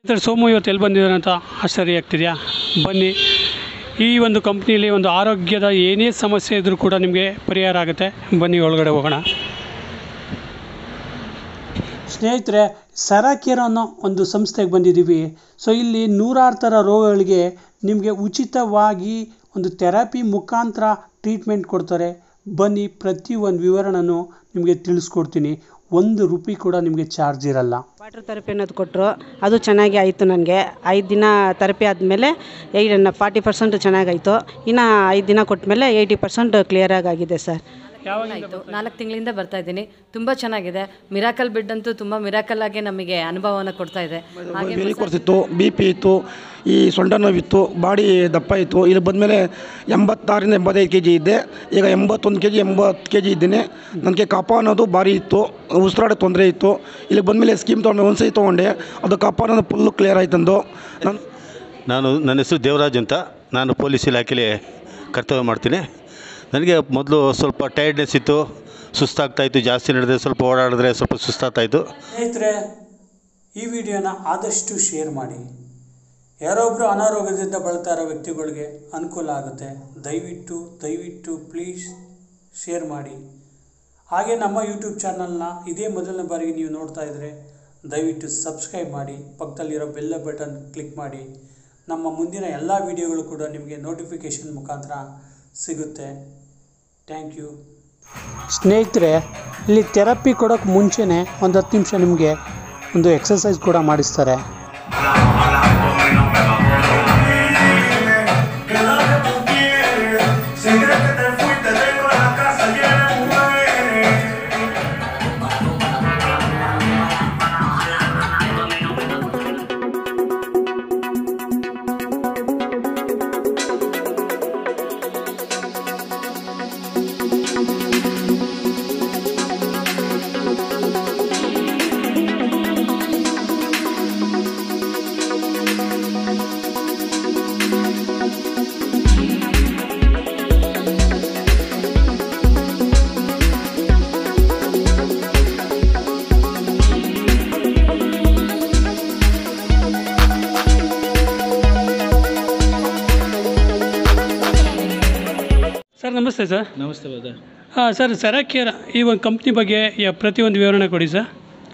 Sir Somu ಇವತ್ತು ಎಲ್ಲಿ ಬಂದಿದ್ದಾರೆ ಅಂತ ಆಶ್ಚರ್ಯ ಆಗ್ತಿದೆಯಾ ಬನ್ನಿ ಈ ಒಂದು ಕಂಪ್ನಿಯಲ್ಲಿ ಒಂದು ಆರೋಗ್ಯದ ಏನೇ ಸಮಸ್ಯೆ ಇದ್ದರೂ ಕೂಡ ನಿಮಗೆ ಪರಿಹಾರ ಆಗುತ್ತೆ ಬನ್ನಿ ಒಳಗಡೆ ಹೋಗೋಣ ಸ್ನೇಹಿತರೆ ಸರಾಕೇರ್ ಅನ್ನೋ ಒಂದು ಸಂಸ್ಥೆಗೆ ಬಂದಿದ್ದೀವಿ ಸೊ ಇಲ್ಲಿ ನೂರಾರು ಥರ ರೋಗಗಳಿಗೆ ನಿಮಗೆ ಉಚಿತವಾಗಿ ಒಂದು ಥೆರಪಿ ಮುಖಾಂತರ ಟ್ರೀಟ್ಮೆಂಟ್ ಕೊಡ್ತಾರೆ ಬನ್ನಿ ಪ್ರತಿ ಒಂದು ವಿವರಣನೂ ನಿಮಗೆ ತಿಳಿಸ್ಕೊಡ್ತೀನಿ ಒಂದು ರೂಪಾಯಿ ಕೂಡ ನಿಮಗೆ ಚಾರ್ಜ್ ಇರಲ್ಲ ವಾಟರ್ ಥೆರಪಿ ಅನ್ನೋದು ಕೊಟ್ಟರು ಅದು ಚೆನ್ನಾಗಿ ಆಯಿತು ನನಗೆ ಐದು ದಿನ ಥೆರಪಿ ಆದಮೇಲೆ ಏಯ್ ಫಾರ್ಟಿ ಪರ್ಸೆಂಟ್ ಚೆನ್ನಾಗಾಯಿತು ಇನ್ನು ಐದು ದಿನ ಕೊಟ್ಟಮೇಲೆ ಏಯ್ಟಿ ಪರ್ಸೆಂಟ್ ಕ್ಲಿಯರಾಗಿ ಆಗಿದೆ ಸರ್ ಆಯಿತು ನಾಲ್ಕು ತಿಂಗಳಿಂದ ಬರ್ತಾ ಇದ್ದೀನಿ ತುಂಬ ಚೆನ್ನಾಗಿದೆ ಮಿರಾಕಲ್ ಬೆಡ್ ಅಂತೂ ತುಂಬ ಮಿರಾಕಲ್ ಆಗಿ ನಮಗೆ ಅನುಭವವನ್ನು ಕೊಡ್ತಾ ಇದೆ ಹಾಗೆ ವೆರಿಕೋರ್ಸ್ ಇತ್ತು ಬಿ ಪಿ ಇತ್ತು ಈ ಸೊಂಟ ನೋವಿತ್ತು ಬಾಡಿ ದಪ್ಪ ಇತ್ತು ಇಲ್ಲಿ ಬಂದಮೇಲೆ ಎಂಬತ್ತಾರರಿಂದ ಎಂಬತ್ತೈದು ಕೆ ಜಿ ಇದ್ದೆ ಈಗ ಎಂಬತ್ತೊಂದು ಕೆ ಜಿ ಎಂಬತ್ತು ಕೆ ಜಿ ಇದ್ದೀನಿ ನನಗೆ ಕಫ ಅನ್ನೋದು ಭಾರಿ ಇತ್ತು ಉಸಿರಾಡೋ ತೊಂದರೆ ಇತ್ತು ಇಲ್ಲಿ ಬಂದಮೇಲೆ ಸ್ಕೀಮ್ ತೊಗೊಂಡೆ ಒಂದು ಸತಿ ತೊಗೊಂಡೆ ಅದು ಕಫ ಅನ್ನೋದು ಫುಲ್ಲು ಕ್ಲಿಯರ್ ಆಯ್ತಂದು ನಾನು ನಾನು ನನ್ನ ಹೆಸರು ದೇವರಾಜ್ ಅಂತ ನಾನು ಪೊಲೀಸ್ ಇಲಾಖೆಯಲ್ಲಿ ಕರ್ತವ್ಯ ಮಾಡ್ತೀನಿ ನನಗೆ ಮೊದಲು ಸ್ವಲ್ಪ ಟೈರ್ಡ್ನೆಸ್ ಇತ್ತು ಸುಸ್ತಾಗ್ತಾಯಿತ್ತು ಜಾಸ್ತಿ ನಡೆದ್ರೆ ಸ್ವಲ್ಪ ಓಡಾಡಿದ್ರೆ ಸ್ವಲ್ಪ ಸುಸ್ತಾಗ್ತಾಯಿತ್ತು ಸ್ನೇಹಿತರೆ ಈ ವಿಡಿಯೋನ ಆದಷ್ಟು ಶೇರ್ ಮಾಡಿ ಯಾರೊಬ್ಬರು ಅನಾರೋಗ್ಯದಿಂದ ಬಳಲ್ತಾ ಇರೋ ವ್ಯಕ್ತಿಗಳಿಗೆ ಅನುಕೂಲ ಆಗುತ್ತೆ ದಯವಿಟ್ಟು ದಯವಿಟ್ಟು ಪ್ಲೀಸ್ ಶೇರ್ ಮಾಡಿ ಹಾಗೆ ನಮ್ಮ ಯೂಟ್ಯೂಬ್ ಚಾನಲ್ನ ಇದೇ ಮೊದಲನೇ ಬಾರಿಗೆ ನೀವು ನೋಡ್ತಾ ಇದ್ದರೆ ದಯವಿಟ್ಟು ಸಬ್ಸ್ಕ್ರೈಬ್ ಮಾಡಿ ಪಕ್ಕದಲ್ಲಿರೋ ಬೆಲ್ಲ ಬಟನ್ ಕ್ಲಿಕ್ ಮಾಡಿ ನಮ್ಮ ಮುಂದಿನ ಎಲ್ಲ ವಿಡಿಯೋಗಳು ಕೂಡ ನಿಮಗೆ ನೋಟಿಫಿಕೇಷನ್ ಮುಖಾಂತರ ಸಿಗುತ್ತೆ ಥ್ಯಾಂಕ್ ಯು ಸ್ನೇಹಿತರೆ ಇಲ್ಲಿ ಥೆರಪಿ ಕೊಡೋಕ್ಕೆ ಮುಂಚೆನೇ ಒಂದು ಹತ್ತು ನಿಮಿಷ ನಿಮಗೆ ಒಂದು ಎಕ್ಸಸೈಸ್ ಕೂಡ ಮಾಡಿಸ್ತಾರೆ Si crees que te fuiste, tengo la casa llena de mujeres. Sir ನಮಸ್ತೆ ಸರ್ ನಮಸ್ತೆ ಬದ ಹಾಂ ಸರ್ ಸೆರಾಕೇರ್ ಈ ಒಂದು ಕಂಪ್ನಿ ಬಗ್ಗೆ ಯ- ಪ್ರತಿಯೊಂದು ವಿವರಣೆ ಕೊಡಿ ಸರ್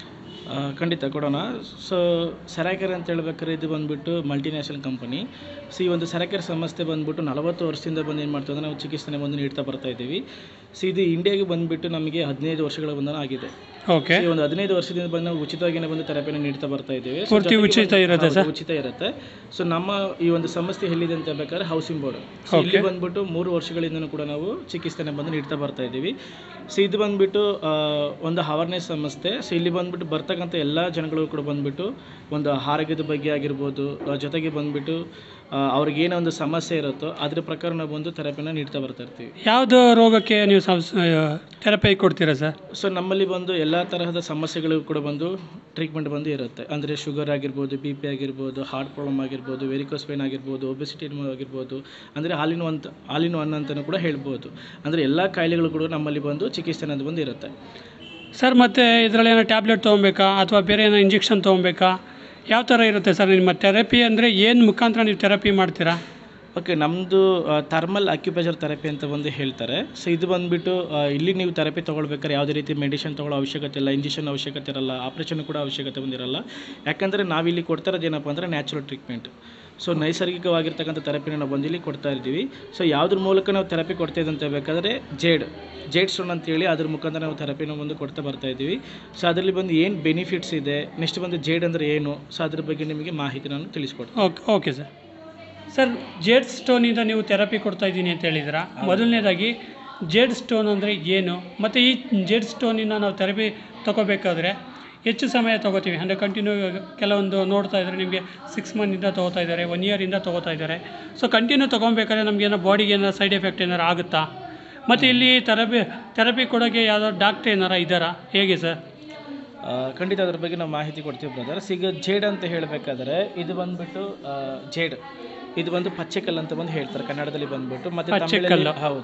ಖಂಡಿತ ಕೊಡೋಣ ಸೊ ಸೆರಾಕೆರ್ ಅಂತ ಹೇಳ್ಬೇಕಾದ್ರೆ ಇದು ಬಂದ್ಬಿಟ್ಟು ಮಲ್ಟಿನ್ಯಾಷನಲ್ ಕಂಪನಿ ಸೊ ಈ ಒಂದು ಸೆರಾಕೆರ್ ಸಂಸ್ಥೆ ಬಂದ್ಬಿಟ್ಟು ನಲವತ್ತು ವರ್ಷದಿಂದ ಬಂದು ಏನು ಮಾಡ್ತಾ ಇದ್ದಾರೆ ನಾವು ಚಿಕಿತ್ಸೆನ ಬಂದು ನೀಡ್ತಾ ಬರ್ತಾ ಇದ್ದೀವಿ ಸೊ ಇದು ಇಂಡಿಯಾಗೆ ಬಂದ್ಬಿಟ್ಟು ನಮಗೆ ಹದಿನೈದು ವರ್ಷಗಳ ಬಂಧನ ಆಗಿದೆ ಓಕೆ ಈ ಒಂದು ಹದಿನೈದು ವರ್ಷದಿಂದ ಬಂದು ನಾವು ಉಚಿತವಾಗಿನೇ ಬಂದು ಥೆರಪಿನ ನೀಡ್ತಾ ಬರ್ತಾ ಇದ್ದೀವಿ So ಪೂರ್ತಿ ಜೊತೆಗೆ ಉಚಿತ ಬಂದು- ಇರುತ್ತೆ ಹೌದು, ಸರ್? ಉಚಿತ ಇರುತ್ತೆ ಸೊ ನಮ್ಮ ಈ ಒಂದು ಸಂಸ್ಥೆ ಎಲ್ಲಿದೆ ಅಂತ ಹೇಳ್ಬೇಕಾದ್ರೆ ಹೌಸಿಂಗ್ ಬೋರ್ಡ್ ಸೊ ಇಲ್ಲಿ Okay. ಬಂದ್ಬಿಟ್ಟು ಮೂರು ವರ್ಷಗಳಿಂದನೂ ಕೂಡ ನಾವು ಚಿಕಿತ್ಸೆನ ಬಂದು ನೀಡ್ತಾ ಬರ್ತಾ ಇದ್ದೀವಿ ಸೊ ಇದು ಬಂದ್ಬಿಟ್ಟು ಆ, ಒಂದು ಅವೇರ್ನೆಸ್ ಸಂಸ್ಥೆ ಸೊ ಇಲ್ಲಿ ಬಂದ್ಬಿಟ್ಟು ಬರ್ತಕ್ಕಂಥ ಎಲ್ಲ ಜನಗಳು ಕೂಡ ಬಂದ್ಬಿಟ್ಟು ಒಂದು ಆರೋಗ್ಯದ ಬಗ್ಗೆ ಆಗಿರ್ಬೋದು ಆ, ಜೊತೆಗೆ ಬಂದ್ಬಿಟ್ಟು ಆ, ಅವ್ರಿಗೇನೋ ಒಂದು ಸಮಸ್ಯೆ ಇರುತ್ತೋ ಅದ್ರ ಪ್ರಕಾರ ನಾವು ಬಂದು ಥೆರಪಿನ ನೀಡ್ತಾ ಬರ್ತಾ ಇರ್ತೀವಿ ಯಾವುದು ರೋಗಕ್ಕೆ ನೀವು ಥೆರಪಿ ಕೊಡ್ತೀರಾ ಸರ್ ಸೊ ನಮ್ಮಲ್ಲಿ ಬಂದು ಎಲ್ಲ ತರಹದ ಸಮಸ್ಯೆಗಳು ಕೂಡ ಬಂದು ಟ್ರೀಟ್ಮೆಂಟ್ ಬಂದು ಇರುತ್ತೆ ಅಂದರೆ ಶುಗರ್ ಆಗಿರ್ಬೋದು ಬಿ ಪಿ ಆಗಿರ್ಬೋದು ಹಾರ್ಟ್ ಪ್ರಾಬ್ಲಮ್ ಆಗಿರ್ಬೋದು ವೆರಿಕೋಸ್ ಪೇನ್ ಆಗಿರ್ಬೋದು ಒಬೆಸಿಟಿ ಆಗಿರ್ಬೋದು ಅಂದರೆ ಹಾಲಿನ ಅಂತ ಹಾಲಿನ ಒನ್ ಅಂತಲೂ ಕೂಡ ಹೇಳ್ಬೋದು ಅಂದರೆ ಎಲ್ಲ ಕಾಯಿಲೆಗಳು ಕೂಡ ನಮ್ಮಲ್ಲಿ ಬಂದು ಚಿಕಿತ್ಸೆ ಅನ್ನೋದು ಬಂದು ಇರುತ್ತೆ ಸರ್ ಮತ್ತು ಇದರಲ್ಲಿ ಏನೋ ಟ್ಯಾಬ್ಲೆಟ್ ತೊಗೊಬೇಕಾ ಅಥವಾ ಬೇರೆ ಏನೋ ಇಂಜೆಕ್ಷನ್ ತೊಗೊಬೇಕಾ ಯಾವ ಥರ ಇರುತ್ತೆ ಸರ್ ನಿಮ್ಮ ಥೆರಪಿ ಅಂದರೆ ಏನು ಮುಖಾಂತರ ನೀವು ಥೆರಪಿ ಮಾಡ್ತೀರಾ ಓಕೆ ನಮ್ಮದು ಥರ್ಮಲ್ ಅಕ್ಯುಪೇಜರ್ ಥೆರಪಿ ಅಂತ ಬಂದು ಹೇಳ್ತಾರೆ ಸೊ ಇದು ಬಂದುಬಿಟ್ಟು ಇಲ್ಲಿ ನೀವು ಥೆರಪಿ ತೊಗೊಳ್ಬೇಕಾದ್ರೆ ಯಾವುದೇ ರೀತಿ ಮೆಡಿಸಿನ್ ತೊಗೊಳ್ಳೋ ಅವಶ್ಯಕತೆ ಇಲ್ಲ ಇಂಜೆಕ್ಷನ್ ಅವಶ್ಯಕತೆ ಇರಲ್ಲ ಆಪ್ರೇಷನ್ ಕೂಡ ಅವಶ್ಯಕತೆ ಬಂದಿರಲ್ಲ ಯಾಕಂದರೆ ನಾವಿಲ್ಲಿ ಕೊಡ್ತಾ ಇರೋದು ಏನಪ್ಪ ಅಂದರೆ ನ್ಯಾಚುರಲ್ ಟ್ರೀಟ್ಮೆಂಟ್ ಸೊ ನೈಸರ್ಗಿಕವಾಗಿರ್ತಕ್ಕಂಥ ಥೆರಪಿನ ನಾವು ಬಂದು ಇಲ್ಲಿ ಕೊಡ್ತಾ ಇದ್ದೀವಿ ಸೊ ಯಾವುದ್ರ ಮೂಲಕ ನಾವು ಥೆರಪಿ ಕೊಡ್ತಾ ಇದ್ದೀವಿ ಅಂತ ಬೇಕಾದರೆ ಜೇಡ್ ಜೇಡ್ ಸ್ಟೋನ್ ಅಂತೇಳಿ ಅದ್ರ ಮುಖಾಂತರ ನಾವು ಥೆರಪಿನ ಬಂದು ಕೊಡ್ತಾ ಬರ್ತಾ ಇದ್ದೀವಿ ಸೊ ಅದರಲ್ಲಿ ಬಂದು ಏನು ಬೆನಿಫಿಟ್ಸ್ ಇದೆ ನೆಕ್ಸ್ಟ್ ಬಂದು ಜೇಡ್ ಅಂದರೆ ಏನು ಸೊ ಅದ್ರ ಬಗ್ಗೆ ನಿಮಗೆ ಮಾಹಿತಿ ನಾನು ತಿಳಿಸ್ಕೊಡ್ತೀನಿ okay okay sir sir jade ಸ್ಟೋನಿಂದ ನೀವು ಥೆರಪಿ ಕೊಡ್ತಾ ಇದ್ದೀನಿ ಅಂತ ಹೇಳಿದಿರ ಮೊದಲನೇದಾಗಿ ಜೇಡ್ ಸ್ಟೋನ್ ಅಂದರೆ ಏನು ಮತ್ತು ಈ ಜೇಡ್ ಸ್ಟೋನಿಂದ ನಾವು ಥೆರಪಿ ತೊಗೋಬೇಕಾದ್ರೆ ಹೆಚ್ಚು ಸಮಯ ತೊಗೋತೀವಿ ಅಂದರೆ ಕಂಟಿನ್ಯೂ ಕೆಲವೊಂದು ನೋಡ್ತಾ ಇದ್ದಾರೆ ನಿಮಗೆ ಸಿಕ್ಸ್ ಮಂತಿಂದ ತೊಗೋತಾ ಇದ್ದಾರೆ ಒನ್ ಇಯರಿಂದ ತೊಗೋತಾ ಇದ್ದಾರೆ ಸೊ ಕಂಟಿನ್ಯೂ ತೊಗೊಬೇಕಾದ್ರೆ ನಮಗೇನೋ ಬಾಡಿಗೆ ಏನಾರು ಸೈಡ್ ಎಫೆಕ್ಟ್ ಏನಾರು ಆಗುತ್ತಾ ಮತ್ತು ಇಲ್ಲಿ ಥೆರಪಿ ಥೆರಪಿ ಕೊಡೋಕ್ಕೆ ಯಾವುದೋ ಡಾಕ್ಟ್ರ್ ಏನಾರ ಇದ್ದಾರಾ ಹೇಗೆ ಸರ್ ಆ, ಖಂಡಿತ ಅದ್ರ ಬಗ್ಗೆ ನಾವು ಮಾಹಿತಿ ಕೊಡ್ತೀವಿ ಬ್ರದರ್ ಈಗ ಜೇಡ್ ಅಂತ ಹೇಳಬೇಕಾದ್ರೆ ಇದು ಬಂದ್ಬಿಟ್ಟು ಆ, ಜೇಡ್ ಇದು ಬಂದು ಪಚ್ಚೆಕಲ್ಲು ಅಂತ ಬಂದು ಹೇಳ್ತಾರೆ ಕನ್ನಡದಲ್ಲಿ ಬಂದ್ಬಿಟ್ಟು ಮತ್ತೆ ಪಚ್ಚೆಕಲ್ಲು. ತಮಿಳಲ್ಲಿ ಹೌದು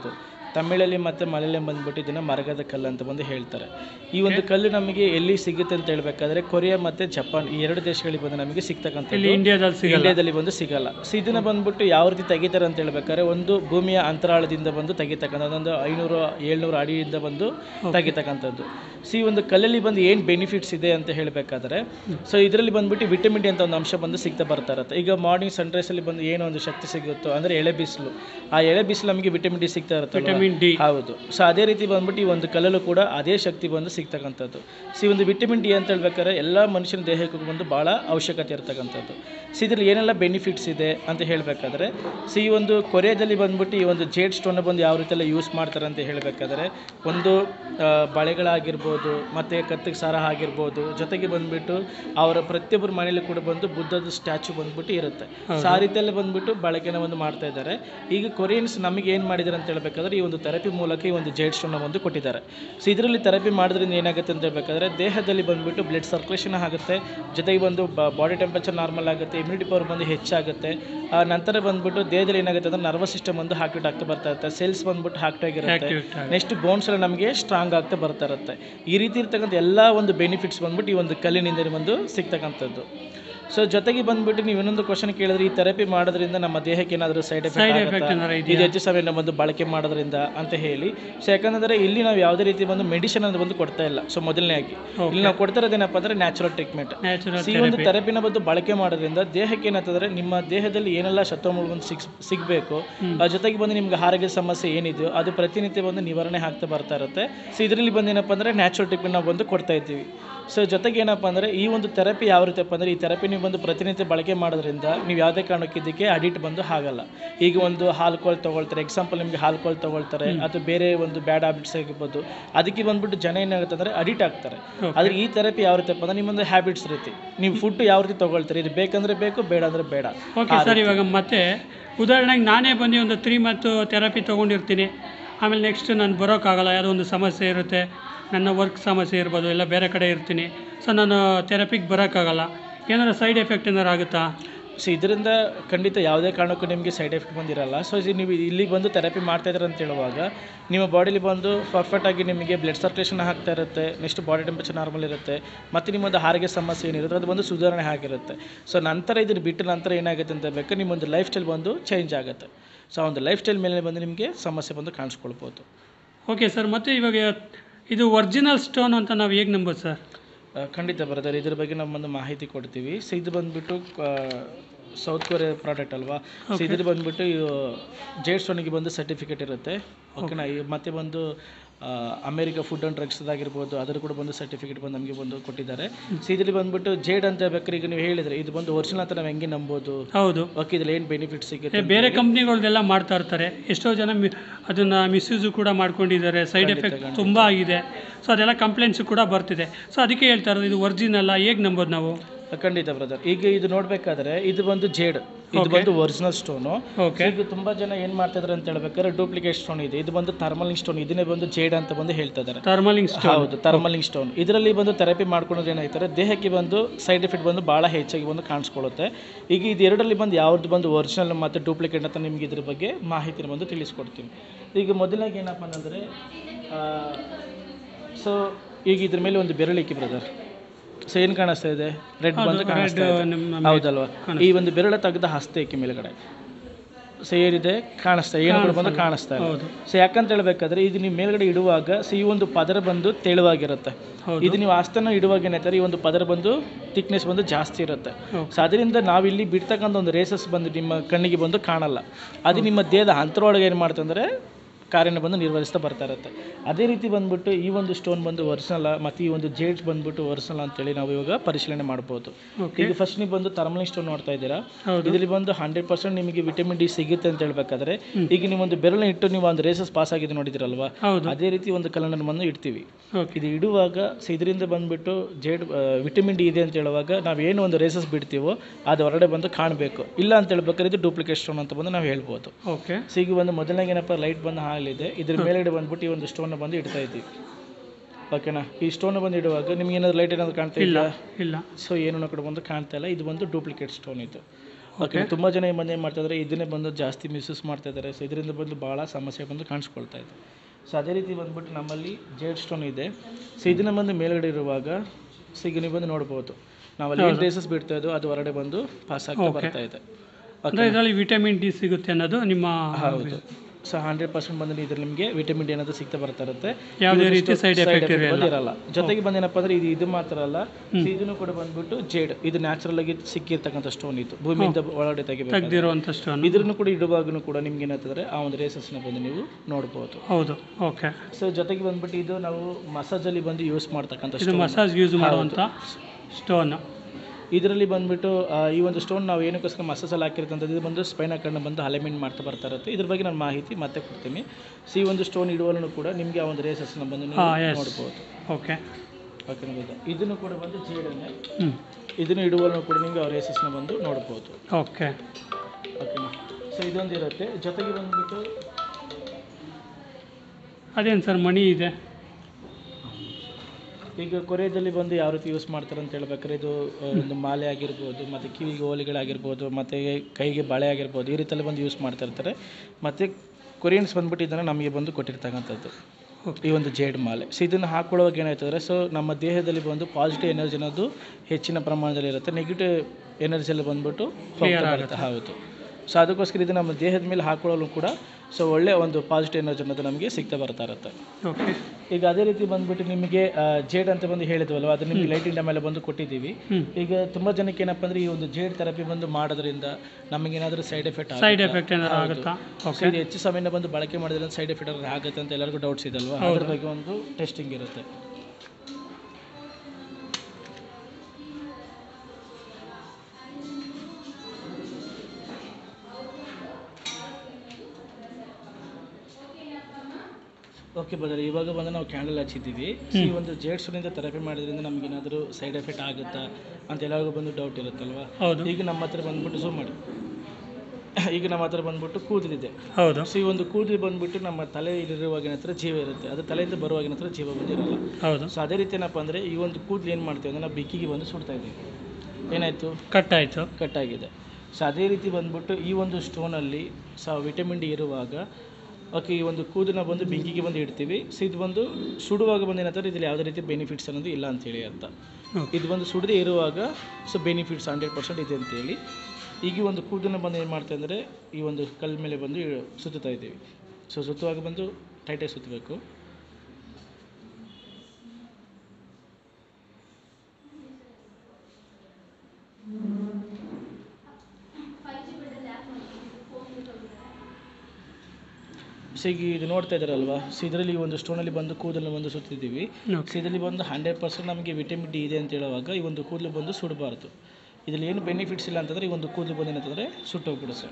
ತಮಿಳಲ್ಲಿ ಮತ್ತು ಮಲಯಾಳಂ ಬಂದ್ಬಿಟ್ಟು ಇದನ್ನು ಮರಗದ ಕಲ್ಲು ಅಂತ ಬಂದು ಹೇಳ್ತಾರೆ ಈ ಒಂದು ಕಲ್ಲು ನಮಗೆ ಎಲ್ಲಿ ಸಿಗುತ್ತೆ ಅಂತ ಹೇಳ್ಬೇಕಾದ್ರೆ ಕೊರಿಯಾ ಮತ್ತು ಜಪಾನ್ ಈ ಎರಡು ದೇಶಗಳಿಗೆ ಬಂದು ನಮಗೆ ಸಿಗ್ತಕ್ಕಂಥ ಇಲ್ಲಿ ಇಂಡಿಯಾದಲ್ಲಿ ಸಿಗಲ್ಲ ಇಂಡಿಯಾದಲ್ಲಿ ಬಂದು ಸಿಗಲ್ಲ ಸೊ ಇದನ್ನ ಬಂದ್ಬಿಟ್ಟು ಯಾವ ರೀತಿ ತೆಗಿತಾರೆ ಅಂತ ಹೇಳ್ಬೇಕಾದ್ರೆ ಒಂದು ಭೂಮಿಯ ಅಂತರಾಳದಿಂದ ಬಂದು ತೆಗಿತಕ್ಕಂಥದ್ದು ಒಂದು ಐನೂರು ಏಳ್ನೂರು ಅಡಿಯಿಂದ ಬಂದು ತೆಗಿತಕ್ಕಂಥದ್ದು ಸೊ ಈ ಒಂದು ಕಲ್ಲಲ್ಲಿ ಬಂದು ಏನು ಬೆನಿಫಿಟ್ಸ್ ಇದೆ ಅಂತ ಹೇಳಬೇಕಾದ್ರೆ ಸೊ ಇದರಲ್ಲಿ ಬಂದ್ಬಿಟ್ಟು ವಿಟಮಿನ್ ಡಿ ಅಂತ ಒಂದು ಅಂಶ ಬಂದು ಸಿಗ್ತಾ ಬರ್ತಾ ಇರುತ್ತೆ ಈಗ ಮಾರ್ನಿಂಗ್ ಸನ್ರೈಸಲ್ಲಿ ಬಂದು ಏನೋ ಒಂದು ಶಕ್ತಿ ಸಿಗುತ್ತೋ ಅಂದರೆ ಎಳೆ ಬಿಸಿಲು ಆ ಎಳೆ ಬಿಸಿಲು ನಮಗೆ ವಿಟಮಿನ್ ಡಿ ಸಿಗ್ತಾ ಇರುತ್ತೆ ವಿಟಮಿನ್ ಡಿ ಹೌದು ಸೊ ಅದೇ ರೀತಿ ಬಂದ್ಬಿಟ್ಟು ಈ ಒಂದು ಕಲ್ಲಲ್ಲೂ ಕೂಡ ಅದೇ ಶಕ್ತಿ ಬಂದು ಸಿಗ್ತಕ್ಕಂಥದ್ದು ಸೊ ಈ ಒಂದು ವಿಟಮಿನ್ ಡಿ ಅಂತ ಹೇಳ್ಬೇಕಾದ್ರೆ ಎಲ್ಲ ಮನುಷ್ಯನ ದೇಹಕ್ಕೂ ಬಂದು ಭಾಳ ಅವಶ್ಯಕತೆ ಇರ್ತಕ್ಕಂಥದ್ದು ಸೊ ಇದರಲ್ಲಿ ಏನೆಲ್ಲ ಬೆನಿಫಿಟ್ಸ್ ಇದೆ ಅಂತ ಹೇಳಬೇಕಾದ್ರೆ ಸೊ ಈ ಒಂದು ಕೊರಿಯಾದಲ್ಲಿ ಬಂದ್ಬಿಟ್ಟು ಈ ಒಂದು ಜೇಡ್ ಸ್ಟೋನ್ ಬಂದು ಯಾವ ರೀತಿ ಎಲ್ಲ ಯೂಸ್ ಮಾಡ್ತಾರೆ ಅಂತ ಹೇಳಬೇಕಾದ್ರೆ ಒಂದು ಆ, ಬಳೆಗಳಾಗಿರ್ಬೋದು ಮತ್ತು ಕತ್ತಿಗೆ ಸರ ಆಗಿರ್ಬೋದು ಜೊತೆಗೆ ಬಂದ್ಬಿಟ್ಟು ಅವರ ಪ್ರತಿಯೊಬ್ಬರ ಮನೆಯಲ್ಲಿ ಕೂಡ ಬಂದು ಬುದ್ಧದ ಸ್ಟ್ಯಾಚು ಬಂದ್ಬಿಟ್ಟು ಇರುತ್ತೆ ಸೊ ಆ ರೀತಿಯಲ್ಲಿ ಬಂದ್ಬಿಟ್ಟು ಬಳಕೆನ ಒಂದು ಮಾಡ್ತಾ ಇದ್ದಾರೆ ಈಗ ಕೊರಿಯನ್ಸ್ ನಮಗೆ ಏನು ಮಾಡಿದ್ದಾರೆ ಅಂತ ಹೇಳ್ಬೇಕಾದ್ರೆ ಈ ಒಂದು ಥೆರಪಿ ಮೂಲಕ ಈ ಒಂದು ಜೇಡ್ ಸ್ಟೋನ್ ಒಂದು ಕೊಟ್ಟಿದ್ದಾರೆ ಸೊ ಇದರಲ್ಲಿ ಥೆರಪಿ ಮಾಡೋದ್ರಿಂದ ಏನಾಗುತ್ತೆ ಅಂತ ಹೇಳ್ಬೇಕಾದ್ರೆ ದೇಹದಲ್ಲಿ ಬಂದ್ಬಿಟ್ಟು ಬ್ಲಡ್ ಸರ್ಕ್ಯುಲೇಷನ್ ಆಗುತ್ತೆ ಜೊತೆಗೆ ಬಂದು ಬಾಡಿ ಟೆಂಪರೇಚರ್ ನಾರ್ಮಲ್ ಆಗುತ್ತೆ ಇಮ್ಯುನಿಟಿ ಪವರ್ ಬಂದು ಹೆಚ್ಚಾಗುತ್ತೆ ಆ ನಂತರ ಬಂದ್ಬಿಟ್ಟು ದೇಹದಲ್ಲಿ ಏನಾಗುತ್ತೆ ಅಂದ್ರೆ ನರ್ವಸ್ ಸಿಸ್ಟಮ್ ಬಂದು ಆಕ್ಟಿವೇಟ್ ಆಗ್ತಾ ಬರ್ತಾ ಇರುತ್ತೆ ಸೆಲ್ಸ್ ಬಂದ್ಬಿಟ್ಟು ಆಕ್ಟಿವ್ ಆಗಿರುತ್ತೆ Activate ಆಗುತ್ತೆ. ನೆಕ್ಸ್ಟ್ ಬೋನ್ಸ್ ಎಲ್ಲ ನಮಗೆ ಸ್ಟ್ರಾಂಗ್ ಆಗ್ತಾ ಬರ್ತಾ ಇರುತ್ತೆ ಈ ರೀತಿ ಇರ್ತಕ್ಕಂಥ ಎಲ್ಲ ಒಂದು ಬೆನಿಫಿಟ್ಸ್ ಬಂದ್ಬಿಟ್ಟು ಈ ಒಂದು ಕಲ್ಲಿನಿಂದ ಬಂದು ಸಿಗ್ತಕ್ಕಂಥದ್ದು ಸೊ ಜೊತೆಗೆ ಬಂದ್ಬಿಟ್ಟು ನೀವು ಇನ್ನೊಂದು ಕ್ವಶನ್ ಕೇಳಿದ್ರೆ ಈ ಥೆರಪಿ ಮಾಡೋದ್ರಿಂದ ನಮ್ಮ ದೇಹಕ್ಕೆ ಏನಾದರೂ ಸೈಡ್ Side ಎಫೆಕ್ಟ್ effect ಏನಾದ್ರು ಆಗುತ್ತಾ ಇದು ಹೆಚ್ಚು ಸಮಯ ಬಂದು ಬಳಕೆ ಮಾಡೋದ್ರಿಂದ ಅಂತ ಹೇಳಿ ಸೊ ಯಾಕಂದ್ರೆ ಇಲ್ಲಿ ನಾವು ಯಾವುದೇ ರೀತಿ ಒಂದು ಮೆಡಿಸಿನ್ ಅಂತ ಬಂದು ಕೊಡ್ತಾ ಇಲ್ಲ ಸೊ ಮೊದಲನೇಯಾಗಿ ಇಲ್ಲಿ ನಾವು ಕೊಡ್ತಾ ಇರೋದೇನಪ್ಪ ಅಂದ್ರೆ ನ್ಯಾಚುರಲ್ ಟ್ರೀಟ್ಮೆಂಟ್ ನ್ಯಾಚುರಲ್ ಈ ಒಂದು ಥೆರಪಿನ ಬಂದು ಬಳಕೆ ಮಾಡೋದ್ರಿಂದ ದೇಹಕ್ಕೆ ಏನಾಗ್ತದ್ರೆ ನಿಮ್ಮ ದೇಹದಲ್ಲಿ ಏನೆಲ್ಲ ಶತ್ರುಗಳು ಬಂದು ಸಿಗ್ ಸಿಗಬೇಕು ಜೊತೆಗೆ ಬಂದು ನಿಮ್ಗೆ ಆರೋಗ್ಯ ಸಮಸ್ಯೆ ಏನಿದೆಯೋ ಅದು ಪ್ರತಿನಿತ್ಯ ಬಂದು ನಿವಾರಣೆ ಆಗ್ತಾ ಬರ್ತಾ ಇರುತ್ತೆ ಸೊ ಇದರಲ್ಲಿ ಬಂದು ಏನಪ್ಪ ಅಂದರೆ ನ್ಯಾಚುರಲ್ ಟ್ರೀಟ್ಮೆಂಟ್ ನಾವು ಬಂದು ಕೊಡ್ತಾ ಇದ್ದೀವಿ ಸೊ ಜೊತೆಗೆ ಏನಪ್ಪ ಅಂದರೆ ಈ ಒಂದು ಥೆರಪಿ ಯಾವ ರೀತಿಯಪ್ಪ ಅಂದರೆ ಈ ಥೆರಪಿ ನೀವು ಬಂದು ಪ್ರತಿನಿತ್ಯ ಬಳಕೆ ಮಾಡೋದ್ರಿಂದ ನೀವು ಯಾವುದೇ ಕಾರಣಕ್ಕೆ ಇದಕ್ಕೆ ಅಡಿಕ್ಟ್ ಬಂದು ಆಗಲ್ಲ ಈಗ ಒಂದು ಹಾಲ್ಕೋಲ್ ತೊಗೊಳ್ತಾರೆ ಎಕ್ಸಾಂಪಲ್ ನಿಮಗೆ ಹಾಲ್ಕೋಲ್ ತೊಗೊಳ್ತಾರೆ ಅಥವಾ ಬೇರೆ ಒಂದು ಬ್ಯಾಡ್ ಹ್ಯಾಬಿಟ್ಸ್ ಆಗಿರ್ಬೋದು ಅದಕ್ಕೆ ಬಂದ್ಬಿಟ್ಟು ಜನ ಏನಾಗುತ್ತೆ ಅಂದರೆ ಅಡಿಕ್ಟ್ ಆಗ್ತಾರೆ ಆದರೆ ಈ ಥೆರಪಿ ಯಾವ ರೀತಿಯಪ್ಪ ಅಂದರೆ ನಿಮ್ಮೊಂದು ಹ್ಯಾಬಿಟ್ಸ್ ರೀತಿ ನೀವು ಫುಡ್ ಯಾವ ರೀತಿ ತೊಗೊಳ್ತೀರಿ ಇದು ಬೇಕಂದ್ರೆ ಬೇಕು ಬೇಡ ಅಂದರೆ ಬೇಡ ಓಕೆ ಸರ್ ಇವಾಗ ಮತ್ತೆ ಉದಾಹರಣೆಗೆ ನಾನೇ ಬಂದು ಒಂದು ತ್ರೀ ಮಂತು ಥೆರಪಿ ತೊಗೊಂಡಿರ್ತೀನಿ ಆಮೇಲೆ ನೆಕ್ಸ್ಟ್ ನಾನು ಬರೋಕ್ಕಾಗಲ್ಲ ಯಾವುದೋ ಒಂದು ಸಮಸ್ಯೆ ಇರುತ್ತೆ ನನ್ನ ವರ್ಕ್ ಸಮಸ್ಯೆ ಇರ್ಬೋದು ಎಲ್ಲ ಬೇರೆ ಕಡೆ ಇರ್ತೀನಿ ಸೊ ನಾನು ಥೆರಪಿಗೆ ಬರೋಕ್ಕಾಗಲ್ಲ ಏನಾದ್ರು ಸೈಡ್ ಎಫೆಕ್ಟ್ ಏನಾರು ಆಗುತ್ತಾ ಸೊ ಇದರಿಂದ ಖಂಡಿತ ಯಾವುದೇ ಕಾರಣಕ್ಕೂ ನಿಮಗೆ ಸೈಡ್ ಎಫೆಕ್ಟ್ ಬಂದಿರಲ್ಲ ಸೊ ಇದು ನೀವು ಇಲ್ಲಿಗೆ ಬಂದು ಥೆರಪಿ ಮಾಡ್ತಾ ಇದ್ದೀರ ಅಂತ ಹೇಳುವಾಗ ನಿಮ್ಮ ಬಾಡಿಲಿ ಬಂದು ಪರ್ಫೆಕ್ಟಾಗಿ ನಿಮಗೆ ಬ್ಲಡ್ ಸರ್ಕ್ಯುಲೇಷನ್ ಆಗ್ತಾ ಇರುತ್ತೆ ನೆಕ್ಸ್ಟ್ ಬಾಡಿ ಟೆಂಪರೇಚರ್ ನಾರ್ಮಲ್ ಇರುತ್ತೆ ಮತ್ತು ನಿಮ್ಮೊಂದು ಆರೋಗ್ಯ ಸಮಸ್ಯೆ ಏನಿರುತ್ತೆ ಅದು ಬಂದು ಸುಧಾರಣೆ ಆಗಿರುತ್ತೆ ಸೊ ನಂತರ ಇದನ್ನು ಬಿಟ್ಟ ನಂತರ ಏನಾಗುತ್ತೆ ಅಂತ ಬೇಕು ನಿಮ್ಮೊಂದು ಲೈಫ್ ಸ್ಟೈಲ್ ಬಂದು ಚೇಂಜ್ ಆಗುತ್ತೆ ಸೊ ಆ ಒಂದು ಲೈಫ್ ಸ್ಟೈಲ್ ಮೇಲೆ ಬಂದು ನಿಮಗೆ ಸಮಸ್ಯೆ ಬಂದು ಕಾಣಿಸ್ಕೊಳ್ಬೋದು ಓಕೆ ಸರ್ ಮತ್ತು ಇವಾಗ ಇದು ಒರಿಜಿನಲ್ ಸ್ಟೋನ್ ಅಂತ ನಾವು ಹೇಗೆ ನಂಬೋದು ಸರ್ ಆ, ಖಂಡಿತ ಬ್ರದರ್ ಇದ್ರ ಬಗ್ಗೆ ನಾವು ಒಂದು ಮಾಹಿತಿ ಕೊಡ್ತೀವಿ ಸೊ ಇದು ಬಂದ್ಬಿಟ್ಟು ಸೌತ್ ಕೊರಿಯಾ ಪ್ರಾಡಕ್ಟ್ ಅಲ್ವಾ ಸೊ ಇದ್ರ ಬಂದ್ಬಿಟ್ಟು ಜೇಡ್ ಸ್ಟೋನಿಗೆ ಬಂದು ಸರ್ಟಿಫಿಕೇಟ್ ಇರುತ್ತೆ ಓಕೆನಾ ಈ ಮತ್ತೆ ಬಂದು ಆ, ಅಮೇರಿಕಾ ಫುಡ್ ಆ್ಯಂಡ್ ಡ್ರಗ್ಸ್ದಾಗಿರ್ಬೋದು ಅದರ ಕೂಡ ಬಂದು ಸರ್ಟಿಫಿಕೇಟ್ ಬಂದು ನಮಗೆ ಬಂದು ಕೊಟ್ಟಿದ್ದಾರೆ ಸೊ ಇದರಲ್ಲಿ ಬಂದ್ಬಿಟ್ಟು ಜೇಡ್ ಅಂತ ಹೇಳ್ಬೇಕಾದ್ರೆ ಈಗ ನೀವು ಹೇಳಿದ್ರೆ ಇದು ಬಂದು ಒರಿಜಿನಲ್ ಅಂತ ನಾವು ಹೆಂಗೆ ನಂಬೋದು ಹೌದು ಓಕೆ ಇದ್ರಲ್ಲಿ ಏನು ಬೆನಿಫಿಟ್ ಸಿಗುತ್ತೆ ಏ, ಬೇರೆ ಕಂಪ್ನಿಗಳ್ದೆಲ್ಲ ಮಾಡ್ತಾ ಇರ್ತಾರೆ ಎಷ್ಟೋ ಜನ ಮಿ ಅದನ್ನು ಮಿಸ್ಯೂಸು ಕೂಡ ಮಾಡ್ಕೊಂಡಿದ್ದಾರೆ ಸೈಡ್ ಎಫೆಕ್ಟ್ ತುಂಬ ಆಗಿದೆ ಸೊ ಅದೆಲ್ಲ ಕಂಪ್ಲೇಂಟ್ಸು ಕೂಡ ಬರ್ತಿದೆ ಸೊ ಅದಕ್ಕೆ ಹೇಳ್ತಾ ಇರೋದು ಇದು ಒರಿಜಿನಲ್ಲ ಹೇಗೆ ನಂಬೋದು ನಾವು ಖಂಡಿತ ಬ್ರದರ್ ಈಗ ಇದು ನೋಡ್ಬೇಕಾದ್ರೆ ಇದು ಬಂದು ಜೇಡ್ ಇದು ಬಂದು ಒರಿಜಿನಲ್ ಸ್ಟೋನು ಓಕೆ ಈಗ ತುಂಬಾ ಜನ ಏನ್ ಮಾಡ್ತಾ ಇದಾರೆ ಅಂತ ಹೇಳ್ಬೇಕಾದ್ರೆ ಡೂಪ್ಲಿಕೇಟ್ ಸ್ಟೋನ್ ಇದೆ ಇದು ಬಂದು ಥರ್ಮಲಿಂಗ್ ಸ್ಟೋನ್ ಇದನ್ನೇ ಬಂದು ಜೇಡ್ ಅಂತ ಬಂದು ಹೇಳ್ತಾ ಇದ್ದಾರೆ ಥರ್ಮಲಿಂಗ್ ಸ್ಟೋನ್ ಹೌದು ಥರ್ಮಲಿಂಗ್ ಸ್ಟೋನ್ ಇದರಲ್ಲಿ ಬಂದು ಥೆರಪಿ ಮಾಡ್ಕೊಳೋದು ಏನಾಯ್ತಾರೆ ದೇಹಕ್ಕೆ ಬಂದು ಸೈಡ್ ಎಫೆಕ್ಟ್ ಬಂದು ಭಾಳ ಹೆಚ್ಚಾಗಿ ಬಂದು ಕಾಣಿಸ್ಕೊಳ್ಳುತ್ತೆ ಈಗ ಇದು ಎರಡರಲ್ಲಿ ಬಂದು ಯಾವ್ದು ಬಂದು ಒರಿಜಿನಲ್ ಮತ್ತು ಡೂಪ್ಲಿಕೇಟ್ ಅಂತ ನಿಮ್ಗೆ ಇದ್ರ ಬಗ್ಗೆ ಮಾಹಿತಿನ ಬಂದು ತಿಳಿಸ್ಕೊಡ್ತೀನಿ ಈಗ ಮೊದಲಾಗಿ ಏನಪ್ಪ ಅಂತಂದರೆ ಸೊ ಈಗ ಇದ್ರ ಮೇಲೆ ಒಂದು ಬೆರಳಿಕ್ಕಿ ಬ್ರದರ್ ಸೊ ಏನು ಕಾಣಿಸ್ತಾ ಇದೆ ರೆಡ್ ಬಂದು ಕಾಣಿಸ್ತಾ ಇದೆ ನಿಮ್ಮ ಹೌದಲ್ವಾ ಈ ಒಂದು ಬೆರಳ ತೆಗೆದ ಹಸ್ತೆ ಏಕೆ ಮೇಲ್ಗಡೆ ಸೊ ಏನಿದೆ ಕಾಣಿಸ್ತಾ ಏನು ಕೂಡ ಬಂದು ಕಾಣಿಸ್ತಾ ಇಲ್ಲ ಹೌದು. ಸೊ ಯಾಕಂತ ಹೇಳ್ಬೇಕಾದ್ರೆ ಇದು ನೀವು ಮೇಲ್ಗಡೆ ಇಡುವಾಗ ಸೊ ಈ ಒಂದು ಪದರ ಬಂದು ತೆಳುವಾಗಿರುತ್ತೆ ಹೌದು. ಇದು ನೀವು ಆಸ್ತನ ಇಡುವಾಗ ಏನಾಯ್ತಾರೆ ಈ ಒಂದು ಪದರ ಬಂದು ಥಿಕ್ನೆಸ್ ಬಂದು ಜಾಸ್ತಿ ಇರುತ್ತೆ ಹೌದು. ಸೊ ಅದರಿಂದ ನಾವಿಲ್ಲಿ ಬಿಡ್ತಕ್ಕಂಥ ಒಂದು ರೇಸಸ್ ಬಂದು ನಿಮ್ಮ ಕಣ್ಣಿಗೆ ಬಂದು ಕಾಣಲ್ಲ ಅದು ನಿಮ್ಮ ದೇಹದ ಅಂತರೊಳಗೆ ಏನು ಮಾಡ್ತಂದ್ರೆ ಕಾರ್ಯನ ಬಂದು ನಿರ್ವಹಿಸ್ತಾ ಬರ್ತಾ ಇರುತ್ತೆ ಅದೇ ರೀತಿ ಬಂದ್ಬಿಟ್ಟು ಈ ಒಂದು ಸ್ಟೋನ್ ಬಂದು ಒರಿಜಿನಲ್ ಮತ್ತು ಈ ಒಂದು ಜೇಡ್ಸ್ ಬಂದ್ಬಿಟ್ಟು ಒರಿಜಿನಲ್ ಅಂತೇಳಿ ನಾವು ಇವಾಗ ಪರಿಶೀಲನೆ ಮಾಡ್ಬೋದು ಓಕೆ ಈಗ ಫಸ್ಟ್ ನೀವು ಬಂದು ಥರ್ಮಲಿಂಗ್ ಸ್ಟೋನ್ ನೋಡ್ತಾ ಇದ್ದೀರಾ ಹೌದು. ಇದರಲ್ಲಿ ಬಂದು ಹಂಡ್ರೆಡ್ ಪರ್ಸೆಂಟ್ ನಿಮಗೆ ವಿಟಮಿನ್ ಡಿ ಸಿಗುತ್ತೆ ಅಂತ ಹೇಳ್ಬೇಕಾದ್ರೆ ಈಗ ನೀವು ಒಂದು ಬೆರಳನ್ನ ಇಟ್ಟು ನೀವು ಒಂದು ರೇಸಸ್ ಪಾಸ್ ಆಗಿದೆ ನೋಡಿದಿರಲ್ವಾ ಹೌದು ಅದೇ ರೀತಿ ಒಂದು ಕಲಂಡರ್ ಬಂದು ಇಡ್ತೀವಿ ಓಕೆ ಇದು ಇಡುವಾಗ ಸೊ ಇದರಿಂದ ಬಂದ್ಬಿಟ್ಟು ಜೇಡ್ ವಿಟಮಿನ್ ಡಿ ಇದೆ ಅಂತ ಹೇಳುವಾಗ ನಾವು ಏನು ಒಂದು ರೇಸಸ್ ಬಿಡ್ತೀವೋ ಅದು ಹೊರಗಡೆ ಬಂದು ಕಾಣಬೇಕು ಇಲ್ಲ ಅಂತ ಹೇಳ್ಬೇಕಾದ್ರೆ ಇದು ಡೂಪ್ಲಿಕೇಟ್ ಸ್ಟೋನ್ ಅಂತ ಬಂದು ನಾವು ಹೇಳ್ಬೋದು ಓಕೆ ಸೊ ಈಗ ಒಂದು ಮೊದಲನೇ ಏನಪ್ಪ ಲೈಟ್ ಬಂದು ಹಾಲಿದೆ ಇದ್ರ ಮೇಲ್ಗಡೆ ಬಂದ್ಬಿಟ್ಟು ಈ ಒಂದು ಸ್ಟೋನ್ ಬಂದು ಇಡ್ತಾ ಇದ್ದೀವಿ ಓಕೆನಾ ಈ ಸ್ಟೋನ್ ಬಂದು ಇಡುವಾಗ ನಿಮ್ಗೆ ಏನಾದ್ರು ಲೈಟ್ ಏನಾದ್ರು ಕಾಣ್ತಾ ಇಲ್ಲ ಇಲ್ಲ ಸೊ ಏನು ಕೂಡ ಬಂದು ಕಾಣ್ತಾ ಇಲ್ಲ ಇದು ಬಂದು ಡೂಪ್ಲಿಕೇಟ್ ಸ್ಟೋನ್ ಇದು ಓಕೆ ತುಂಬ ಜನ ಈ ಬಂದು ಏನು ಮಾಡ್ತಾಯಿದ್ದಾರೆ ಇದನ್ನೇ ಬಂದು ಜಾಸ್ತಿ ಮಿಸ್ಯೂಸ್ ಮಾಡ್ತಾ ಇದ್ದಾರೆ ಸೊ ಇದರಿಂದ ಬಂದು ಭಾಳ ಸಮಸ್ಯೆ ಬಂದು ಕಾಣಿಸ್ಕೊಳ್ತಾ ಇದೆ ಸೊ ಅದೇ ರೀತಿ ಬಂದ್ಬಿಟ್ಟು ನಮ್ಮಲ್ಲಿ ಜೇಡ್ ಸ್ಟೋನ್ ಇದೆ ಸೊ ಇದನ್ನ ಬಂದು ಮೇಲ್ಗಡೆ ಇರುವಾಗ ಸೊ ಈಗ ನೀವು ಬಂದು ನೋಡ್ಬೋದು ನಾವಲ್ಲಿ ಏನು ರೇಸಸ್ ಬಿಡ್ತಾ ಇದ್ದೋ ಅದು ಹೊರಗಡೆ ಬಂದು ಪಾಸ್ ಆಗ್ತಾ ಬರ್ತಾ ಇದೆ ಅಂದರೆ ಇದರಲ್ಲಿ ವಿಟಮಿನ್ ಡಿ ಸಿಗುತ್ತೆ ಅನ್ನೋದು ನಿಮ್ಮ ಹೌದು ಸೊ ಹಂಡ್ರೆಡ್ ಪರ್ಸೆಂಟ್ ಬಂದು ಇದ್ರಲ್ಲಿ ನಿಮಗೆ ವಿಟಮಿನ್ ಡಿ ಅನ್ನೋದು ಸಿಗ್ತಾ ಬರ್ತಾ ಇರುತ್ತೆ ಯಾವುದೇ ಇದು ರೀತಿ ಎಷ್ಟು side side effect effect ಇರಲ್ಲ. ಬಂದು ಇರಲ್ಲ ಜೊತೆಗೆ ಬಂದೇನಪ್ಪ ಅಂದ್ರೆ ಇದು ಇದು ಮಾತ್ರ ಅಲ್ಲ so ಇದನ್ನು ಕೂಡ ಬಂದ್ಬಿಟ್ಟು ಜೇಡ್ ಇದು ನ್ಯಾಚುರಲ್ ಆಗಿ ಸಿಕ್ಕಿರ್ತಕ್ಕಂಥ ಸ್ಟೋನ್ ಇದು ಭೂಮಿಯಿಂದ ಒಳಗಡೆ ತೆಗಿಬೇಕು ತೆಗ್ದಿರುವಂಥ ಸ್ಟೋನ್ ಇದ್ರನ್ನು ಕೂಡ ಇಡುವಾಗೂ ಕೂಡ ನಿಮ್ಗೆ ಏನಾಗ್ತದೆ ಆ ಒಂದು ರೇಸಸ್ನ ಬಂದು ನೀವು ನೋಡ್ಬೋದು ಹೌದು ಓಕೆ ಸೊ ಜೊತೆಗೆ ಬಂದ್ಬಿಟ್ಟು ಇದು ನಾವು ಮಸಾಜಲ್ಲಿ ಬಂದು ಯೂಸ್ ಮಾಡ್ತಕ್ಕಂಥ ಇದು stone. ಮಸಾಜ್ ಯೂಸ್ ಮಾಡುವಂಥ ಸ್ಟೋನ್ ಇದರಲ್ಲಿ ಬಂದ್ಬಿಟ್ಟು ಆ, ಈ ಒಂದು ಸ್ಟೋನ್ ನಾವು ಏನಕ್ಕೋಸ್ಕರ ಮಸಾಜಲ್ಲಿ ಹಾಕಿರ್ತಂಥದ್ದು ಇದು ಬಂದು ಸ್ಪೈನ ಕಣ್ಣು ಬಂದು ಅಲೈನ್ಮೆಂಟ್ ಮಾಡ್ತಾ ಬರ್ತಾ ಇರುತ್ತೆ ಇದ್ರ ಬಗ್ಗೆ ನಾನು ಮಾಹಿತಿ ಮತ್ತೆ ಕೊಡ್ತೀನಿ ಸೊ ಈ ಒಂದು ಸ್ಟೋನ್ ಇಡುವಲ್ಲೂ ಕೂಡ ನಿಮಗೆ ಆ ಒಂದು ರೇಸಸ್ನ ಬಂದು ನೀವು ಹಾಂ ಎಸ್ ನೋಡ್ಬೋದು ಓಕೆ ಓಕೆ ಗೊತ್ತಾ ಇದನ್ನು ಕೂಡ ಬಂದು ಜೇಡನ್ನೇ ಹ್ಞೂ ಇದನ್ನು ಇಡುವಲ್ಲೂ ಕೂಡ ನಿಮಗೆ ಆ ರೇಸಸ್ನ ಬಂದು ನೋಡ್ಬೋದು ಓಕೆ ಓಕೆನಾ ಸೊ ಇದೊಂದು ಇರುತ್ತೆ ಜೊತೆಗೆ ಬಂದ್ಬಿಟ್ಟು ಅದೇನು ಸರ್ ಮಣಿ ಇದೆ ಈಗ ಕೊರಿಯಾದಲ್ಲಿ ಬಂದು ಯಾವ ರೀತಿ ಯೂಸ್ ಮಾಡ್ತಾರೆ ಅಂತ ಹೇಳ್ಬೇಕಾದ್ರೆ ಇದು ಆ, ಒಂದು ಮಾಲೆ ಆಗಿರ್ಬೋದು ಮತ್ತು ಕಿವಿಗೆ ಓಲಿಗಳಾಗಿರ್ಬೋದು ಮತ್ತು ಕೈಗೆ ಬಳೆ ಆಗಿರ್ಬೋದು ಈ ರೀತಿಯಲ್ಲಿ ಬಂದು ಯೂಸ್ ಮಾಡ್ತಾ ಇರ್ತಾರೆ ಮತ್ತು ಕೊರಿಯನ್ಸ್ ಬಂದ್ಬಿಟ್ಟು ಇದನ್ನು ನಮಗೆ ಬಂದು ಕೊಟ್ಟಿರ್ತಕ್ಕಂಥದ್ದು ಈ ಒಂದು ಜೇಡ್ ಮಾಲೆ ಸೊ ಇದನ್ನು ಹಾಕೊಳ್ಳುವಾಗ ಏನಾಯ್ತಂದರೆ ಸೊ ನಮ್ಮ ದೇಹದಲ್ಲಿ ಬಂದು ಪಾಸಿಟಿವ್ ಎನರ್ಜಿ ಅನ್ನೋದು ಹೆಚ್ಚಿನ ಪ್ರಮಾಣದಲ್ಲಿ ಇರುತ್ತೆ ನೆಗೆಟಿವ್ ಎನರ್ಜಿ ಎಲ್ಲ ಬಂದ್ಬಿಟ್ಟು ಹೋಗ್ತಾ ಬರುತ್ತೆ ಹೌದು ಸೊ ಅದಕ್ಕೋಸ್ಕರ ಇದು ನಮ್ಮ ದೇಹದ ಮೇಲೆ ಹಾಕೊಳ್ಳಲು ಕೂಡ ಸೊ ಒಳ್ಳೆಯ ಒಂದು ಪಾಸಿಟಿವ್ ಎನರ್ಜಿ ಅನ್ನೋದು ನಮಗೆ ಸಿಗ್ತಾ ಬರ್ತಾ ಇರುತ್ತೆ ಓಕೆ ಈಗ ಅದೇ ರೀತಿ ಬಂದ್ಬಿಟ್ಟು ನಿಮಗೆ ಆ, ಜೇಡ್ ಅಂತ ಬಂದು ಹೇಳಿದ್ವಲ್ವ ಅದು ನಿಮಗೆ ಲೈಟ್ ಇಂಡಿಯಾ ಮೇಲೆ ಬಂದು ಕೊಟ್ಟಿದ್ದೀವಿ ಈಗ ತುಂಬ ಜನಕ್ಕೆ ಏನಪ್ಪ ಅಂದ್ರೆ ಈ ಒಂದು ಜೇಡ್ ಥೆರಪಿ ಬಂದು ಮಾಡೋದ್ರಿಂದ ನಮಗೇನಾದರೂ ಸೈಡ್ ಎಫೆಕ್ಟ್ ಸೈಡ್ ಎಫೆಕ್ಟ್ ಏನಾದ್ರು ಆಗುತ್ತಾ ಸೊ ಇದು ಹೆಚ್ಚು ಸಮಯನ ಬಂದು ಬಳಕೆ ಮಾಡಿದ್ರಿಂದ ಸೈಡ್ ಎಫೆಕ್ಟ್ ಏನಾದ್ರು ಆಗುತ್ತೆ ಅಂತ ಎಲ್ಲರಿಗೂ ಡೌಟ್ಸ್ ಇದಲ್ವಾ ಅದ್ರ ಬಗ್ಗೆ ಒಂದು ಟೆಸ್ಟಿಂಗ್ ಇರುತ್ತೆ ಓಕೆ ಬದಲು ಇವಾಗ ಬಂದು ನಾವು ಕ್ಯಾಂಡಲ್ ಹಚ್ಚಿದ್ದೀವಿ ಈ ಒಂದು ಜೇಡ್ ಸ್ಟೋನಿಂದ ಥೆರಪಿ ಮಾಡೋದ್ರಿಂದ ನಮಗೇನಾದರೂ ಸೈಡ್ ಎಫೆಕ್ಟ್ ಆಗುತ್ತಾ ಅಂತ ಎಲ್ಲರಿಗೂ ಬಂದು ಡೌಟ್ ಇರುತ್ತಲ್ವಾ ಹೌದು ಈಗ ನಮ್ಮ ಹತ್ರ ಬಂದ್ಬಿಟ್ಟು ಝೂಮ್ ಮಾಡಿ ಈಗ ನಮ್ಮ ಹತ್ರ ಬಂದ್ಬಿಟ್ಟು ಕೂದಲಿದೆ ಹೌದು ಸೊ ಈ ಒಂದು ಕೂದಲು ಬಂದ್ಬಿಟ್ಟು ನಮ್ಮ ತಲೆಯಲ್ಲಿರುವಾಗಿನ ಹತ್ರ ಜೀವ ಇರುತ್ತೆ ಅದು ತಲೆಯಿಂದ ಬರುವಾಗಿನ ಹತ್ರ ಜೀವ ಬಂದಿರಲ್ಲ ಹೌದು ಸೊ ಅದೇ ರೀತಿ ಏನಪ್ಪ ಅಂದರೆ ಈ ಒಂದು ಕೂದಲು ಏನು ಮಾಡ್ತೀವಿ ಅಂದರೆ ನಾವು ಬೆಕ್ಕಿಗೆ ಬಂದು ಸುಡ್ತಾ ಇದ್ದೀವಿ ಏನಾಯಿತು ಕಟ್ ಆಯಿತು ಕಟ್ಟಾಗಿದೆ ಸೊ ಅದೇ ರೀತಿ ಬಂದ್ಬಿಟ್ಟು ಈ ಒಂದು ಸ್ಟೋನಲ್ಲಿ ಸೊ ವಿಟಮಿನ್ ಡಿ ಇರುವಾಗ ಓಕೆ ಈ ಒಂದು ಕೂದಲನ್ನ ಬಂದು ಬೆಂಕಿಗೆ ಬಂದು ಇಡ್ತೀವಿ ಸೊ ಇದು ಬಂದು ಸುಡುವಾಗ ಬಂದು ಏನಂತಾರೆ ಇದ್ರಲ್ಲಿ ಯಾವುದೇ ರೀತಿ ಬೆನಿಫಿಟ್ಸ್ ಅನ್ನೋದು ಇಲ್ಲ ಅಂತೇಳಿ ಅಂತ ಇದು ಬಂದು ಸುಡದೆ ಇರುವಾಗ ಸೊ ಬೆನಿಫಿಟ್ಸ್ ಹಂಡ್ರೆಡ್ ಪರ್ಸೆಂಟ್ ಇದೆ ಅಂತೇಳಿ ಈಗ ಈ ಒಂದು ಕೂದಲನ್ನ ಬಂದು ಏನು ಮಾಡ್ತಾ ಅಂದರೆ ಈ ಒಂದು ಕಲ್ಲ ಮೇಲೆ ಬಂದು ಇ- ಸುತ್ತುತ್ತಾ ಇದ್ದೀವಿ ಸೊ ಸುತ್ತುವಾಗ ಬಂದು ಟೈಟಾಗಿ ಸುತ್ತಬೇಕು ಸೊ ಈಗ ಇದು ನೋಡ್ತಾ ಇದ್ದಾರಲ್ವಾ ಸೊ ಇದರಲ್ಲಿ ಈ ಒಂದು ಸ್ಟೋನಲ್ಲಿ ಬಂದು ಕೂದಲು ಬಂದು ಸುತ್ತಿದ್ದೀವಿ ಸೊ ಇದರಲ್ಲಿ ಬಂದು ಹಂಡ್ರೆಡ್ ಪರ್ಸೆಂಟ್ ನಮಗೆ ವಿಟಮಿನ್ ಡಿ ಇದೆ ಅಂತ ಹೇಳುವಾಗ ಈ ಒಂದು ಕೂದಲು ಬಂದು ಸುಡಬಾರ್ದು ಇದರಲ್ಲಿ ಏನು ಬೆನಿಫಿಟ್ಸ್ ಇಲ್ಲ ಅಂತಂದರೆ ಈ ಒಂದು ಕೂದಲು ಬಂದು ಏನಂತಂದರೆ ಸುಟ್ಟೋಗ್ಬಿಡುತ್ತೆ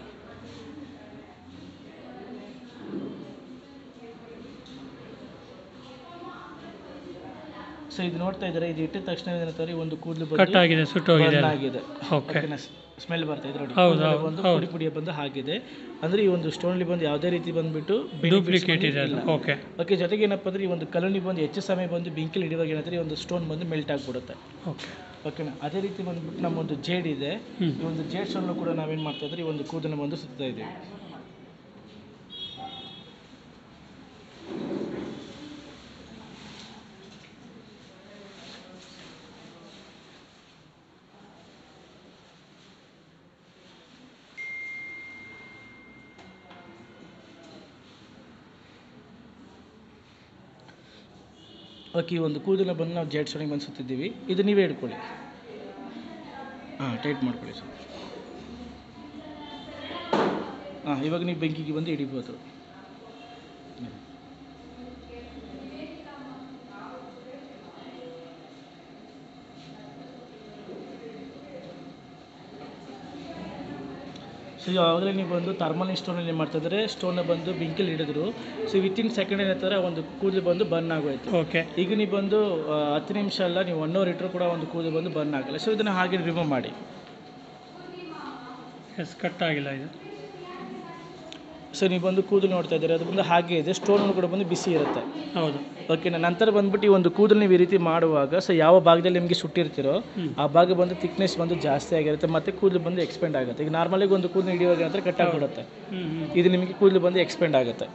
ಸೊ ಇದು ನೋಡ್ತಾ ಇದ್ದಾರೆ ಇದು ಇಟ್ಟಿದ ತಕ್ಷಣ ಏನಂತಾರೆ ಈ ಒಂದು ಕೂದಲು ಕಟ್ ಬಂದು ಆಗಿದೆ ಸುಟ್ಟೋಗಿದೆ burn ಆಗಿದೆ ಓಕೆ ಸ್ಮೆಲ್ ಬರ್ತಾ ಇದೆ ನೋಡಿ ಹೌದು, ಕೂದಲೆಲ್ಲ ಹೌದು, ಬಂದು ಹೌದು. ಪುಡಿ ಪುಡಿ ಬಂದು ಆಗಿದೆ ಅಂದರೆ ಈ ಒಂದು ಸ್ಟೋನಲ್ಲಿ ಬಂದು ಯಾವುದೇ ರೀತಿ ಬಂದುಬಿಟ್ಟು ಡೂಪ್ಲಿಕೇಟ್ ಇದೆ ಅದು ಓಕೆ ಓಕೆ ಜೊತೆಗೆ ಏನಪ್ಪ ಅಂದರೆ ಈ ಒಂದು ಕಲನಿ ಬಂದು ಹೆಚ್ಚು ಸಮಯ ಬಂದು ಬೆಂಕಿಲಿ ಹಿಡಿಯುವಾಗ ಏನಂತಾರೆ ಈ ಒಂದು ಸ್ಟೋನ್ ಬಂದು ಮೆಲ್ಟ್ ಆಗಿಬಿಡುತ್ತೆ ಓಕೆ ಓಕೆನಾ ಅದೇ ರೀತಿ ಬಂದ್ಬಿಟ್ಟು ನಮ್ಮ ಒಂದು ಜೇಡ್ ಇದೆ ಈ ಒಂದು ಜೇಡ್ ಸ್ಟೋನ್ ಕೂಡ ನಾವೇನು ಮಾಡ್ತಾ ಇದ್ರೆ ಈ ಒಂದು ಕೂದಲು ಬಂದು ಸುತ್ತಾ ಇದ್ದೀವಿ ಓಕೆ ಈ ಒಂದು ಕೂದಲ ಬಂದು ನಾವು ಜೇಡ್ ಸ್ಟೋನಿಗೆ ಬಂದು ಸುತ್ತಿದ್ದೀವಿ ಇದು ನೀವೇ ಹಿಡ್ಕೊಳ್ಳಿ ಹಾಂ ಟೈಟ್ ಮಾಡ್ಕೊಳ್ಳಿ ಸರ್ ಹಾಂ ಇವಾಗ ನೀವು ಬೆಂಕಿಗೆ ಬಂದು ಹಿಡಿಬೋದು ಸೊ ಯಾವಾಗಲೇ ನೀವು ಬಂದು ಥರ್ಮಲ್ ಸ್ಟೋನಲ್ಲಿ ಏನು ಮಾಡ್ತಿದ್ರೆ ಸ್ಟೋನ್ನ ಬಂದು ಬೆಂಕಿಲಿ ಹಿಡಿದ್ರು ಸೊ ವಿತಿನ್ ಸೆಕೆಂಡ್ ಏನಂತಾರೆ ಒಂದು ಕೂದಲು ಬಂದು ಬರ್ನ್ ಆಗೋಯ್ತು ಓಕೆ ಈಗ ನೀವು ಬಂದು ಆ, ಹತ್ತು ನಿಮಿಷ ಅಲ್ಲ ನೀವು ಒನ್ ಅವರ್ ಇಟ್ಟರು ಕೂಡ ಒಂದು ಕೂದಲು ಬಂದು ಬರ್ನ್ ಆಗಲ್ಲ ಸೊ ಇದನ್ನು ಹಾಗೆ ರಿಮೂವ್ ಮಾಡಿ ಎಸ್ ಕಟ್ ಆಗಿಲ್ಲ ಇದು ಸೊ ನೀವು ಬಂದು ಕೂದಲು ನೋಡ್ತಾ ಇದ್ದೀರಿ ಅದು ಬಂದು ಹಾಗೆ ಇದೆ ಸ್ಟೋನ್ ಕೂಡ ಬಂದು ಬಿಸಿ ಇರುತ್ತೆ ಹೌದು ಓಕೆನಾ ನಂತರ ಬಂದ್ಬಿಟ್ಟು ಈ ಒಂದು ಕೂದಲು ನೀವು ಈ ರೀತಿ ಮಾಡುವಾಗ ಸೊ ಯಾವ ಭಾಗದಲ್ಲಿ ನಿಮಗೆ ಸುಟ್ಟಿರ್ತೀರೋ ಆ ಭಾಗ ಬಂದು ಥಿಕ್ನೆಸ್ ಬಂದು ಜಾಸ್ತಿ ಆಗಿರುತ್ತೆ ಮತ್ತು ಕೂದಲು ಬಂದು ಎಕ್ಸ್ಪೆಂಡ್ ಆಗುತ್ತೆ ಈಗ ನಾರ್ಮಲಾಗಿ ಒಂದು ಕೂದಲು ಹಿಡಿಯುವಾಗ ನಂತರ ಕಟ್ ಆಗಿಬಿಡುತ್ತೆ ಇದು ನಿಮಗೆ ಕೂದಲು ಬಂದು ಎಕ್ಸ್ಪೆಂಡ್ ಆಗುತ್ತೆ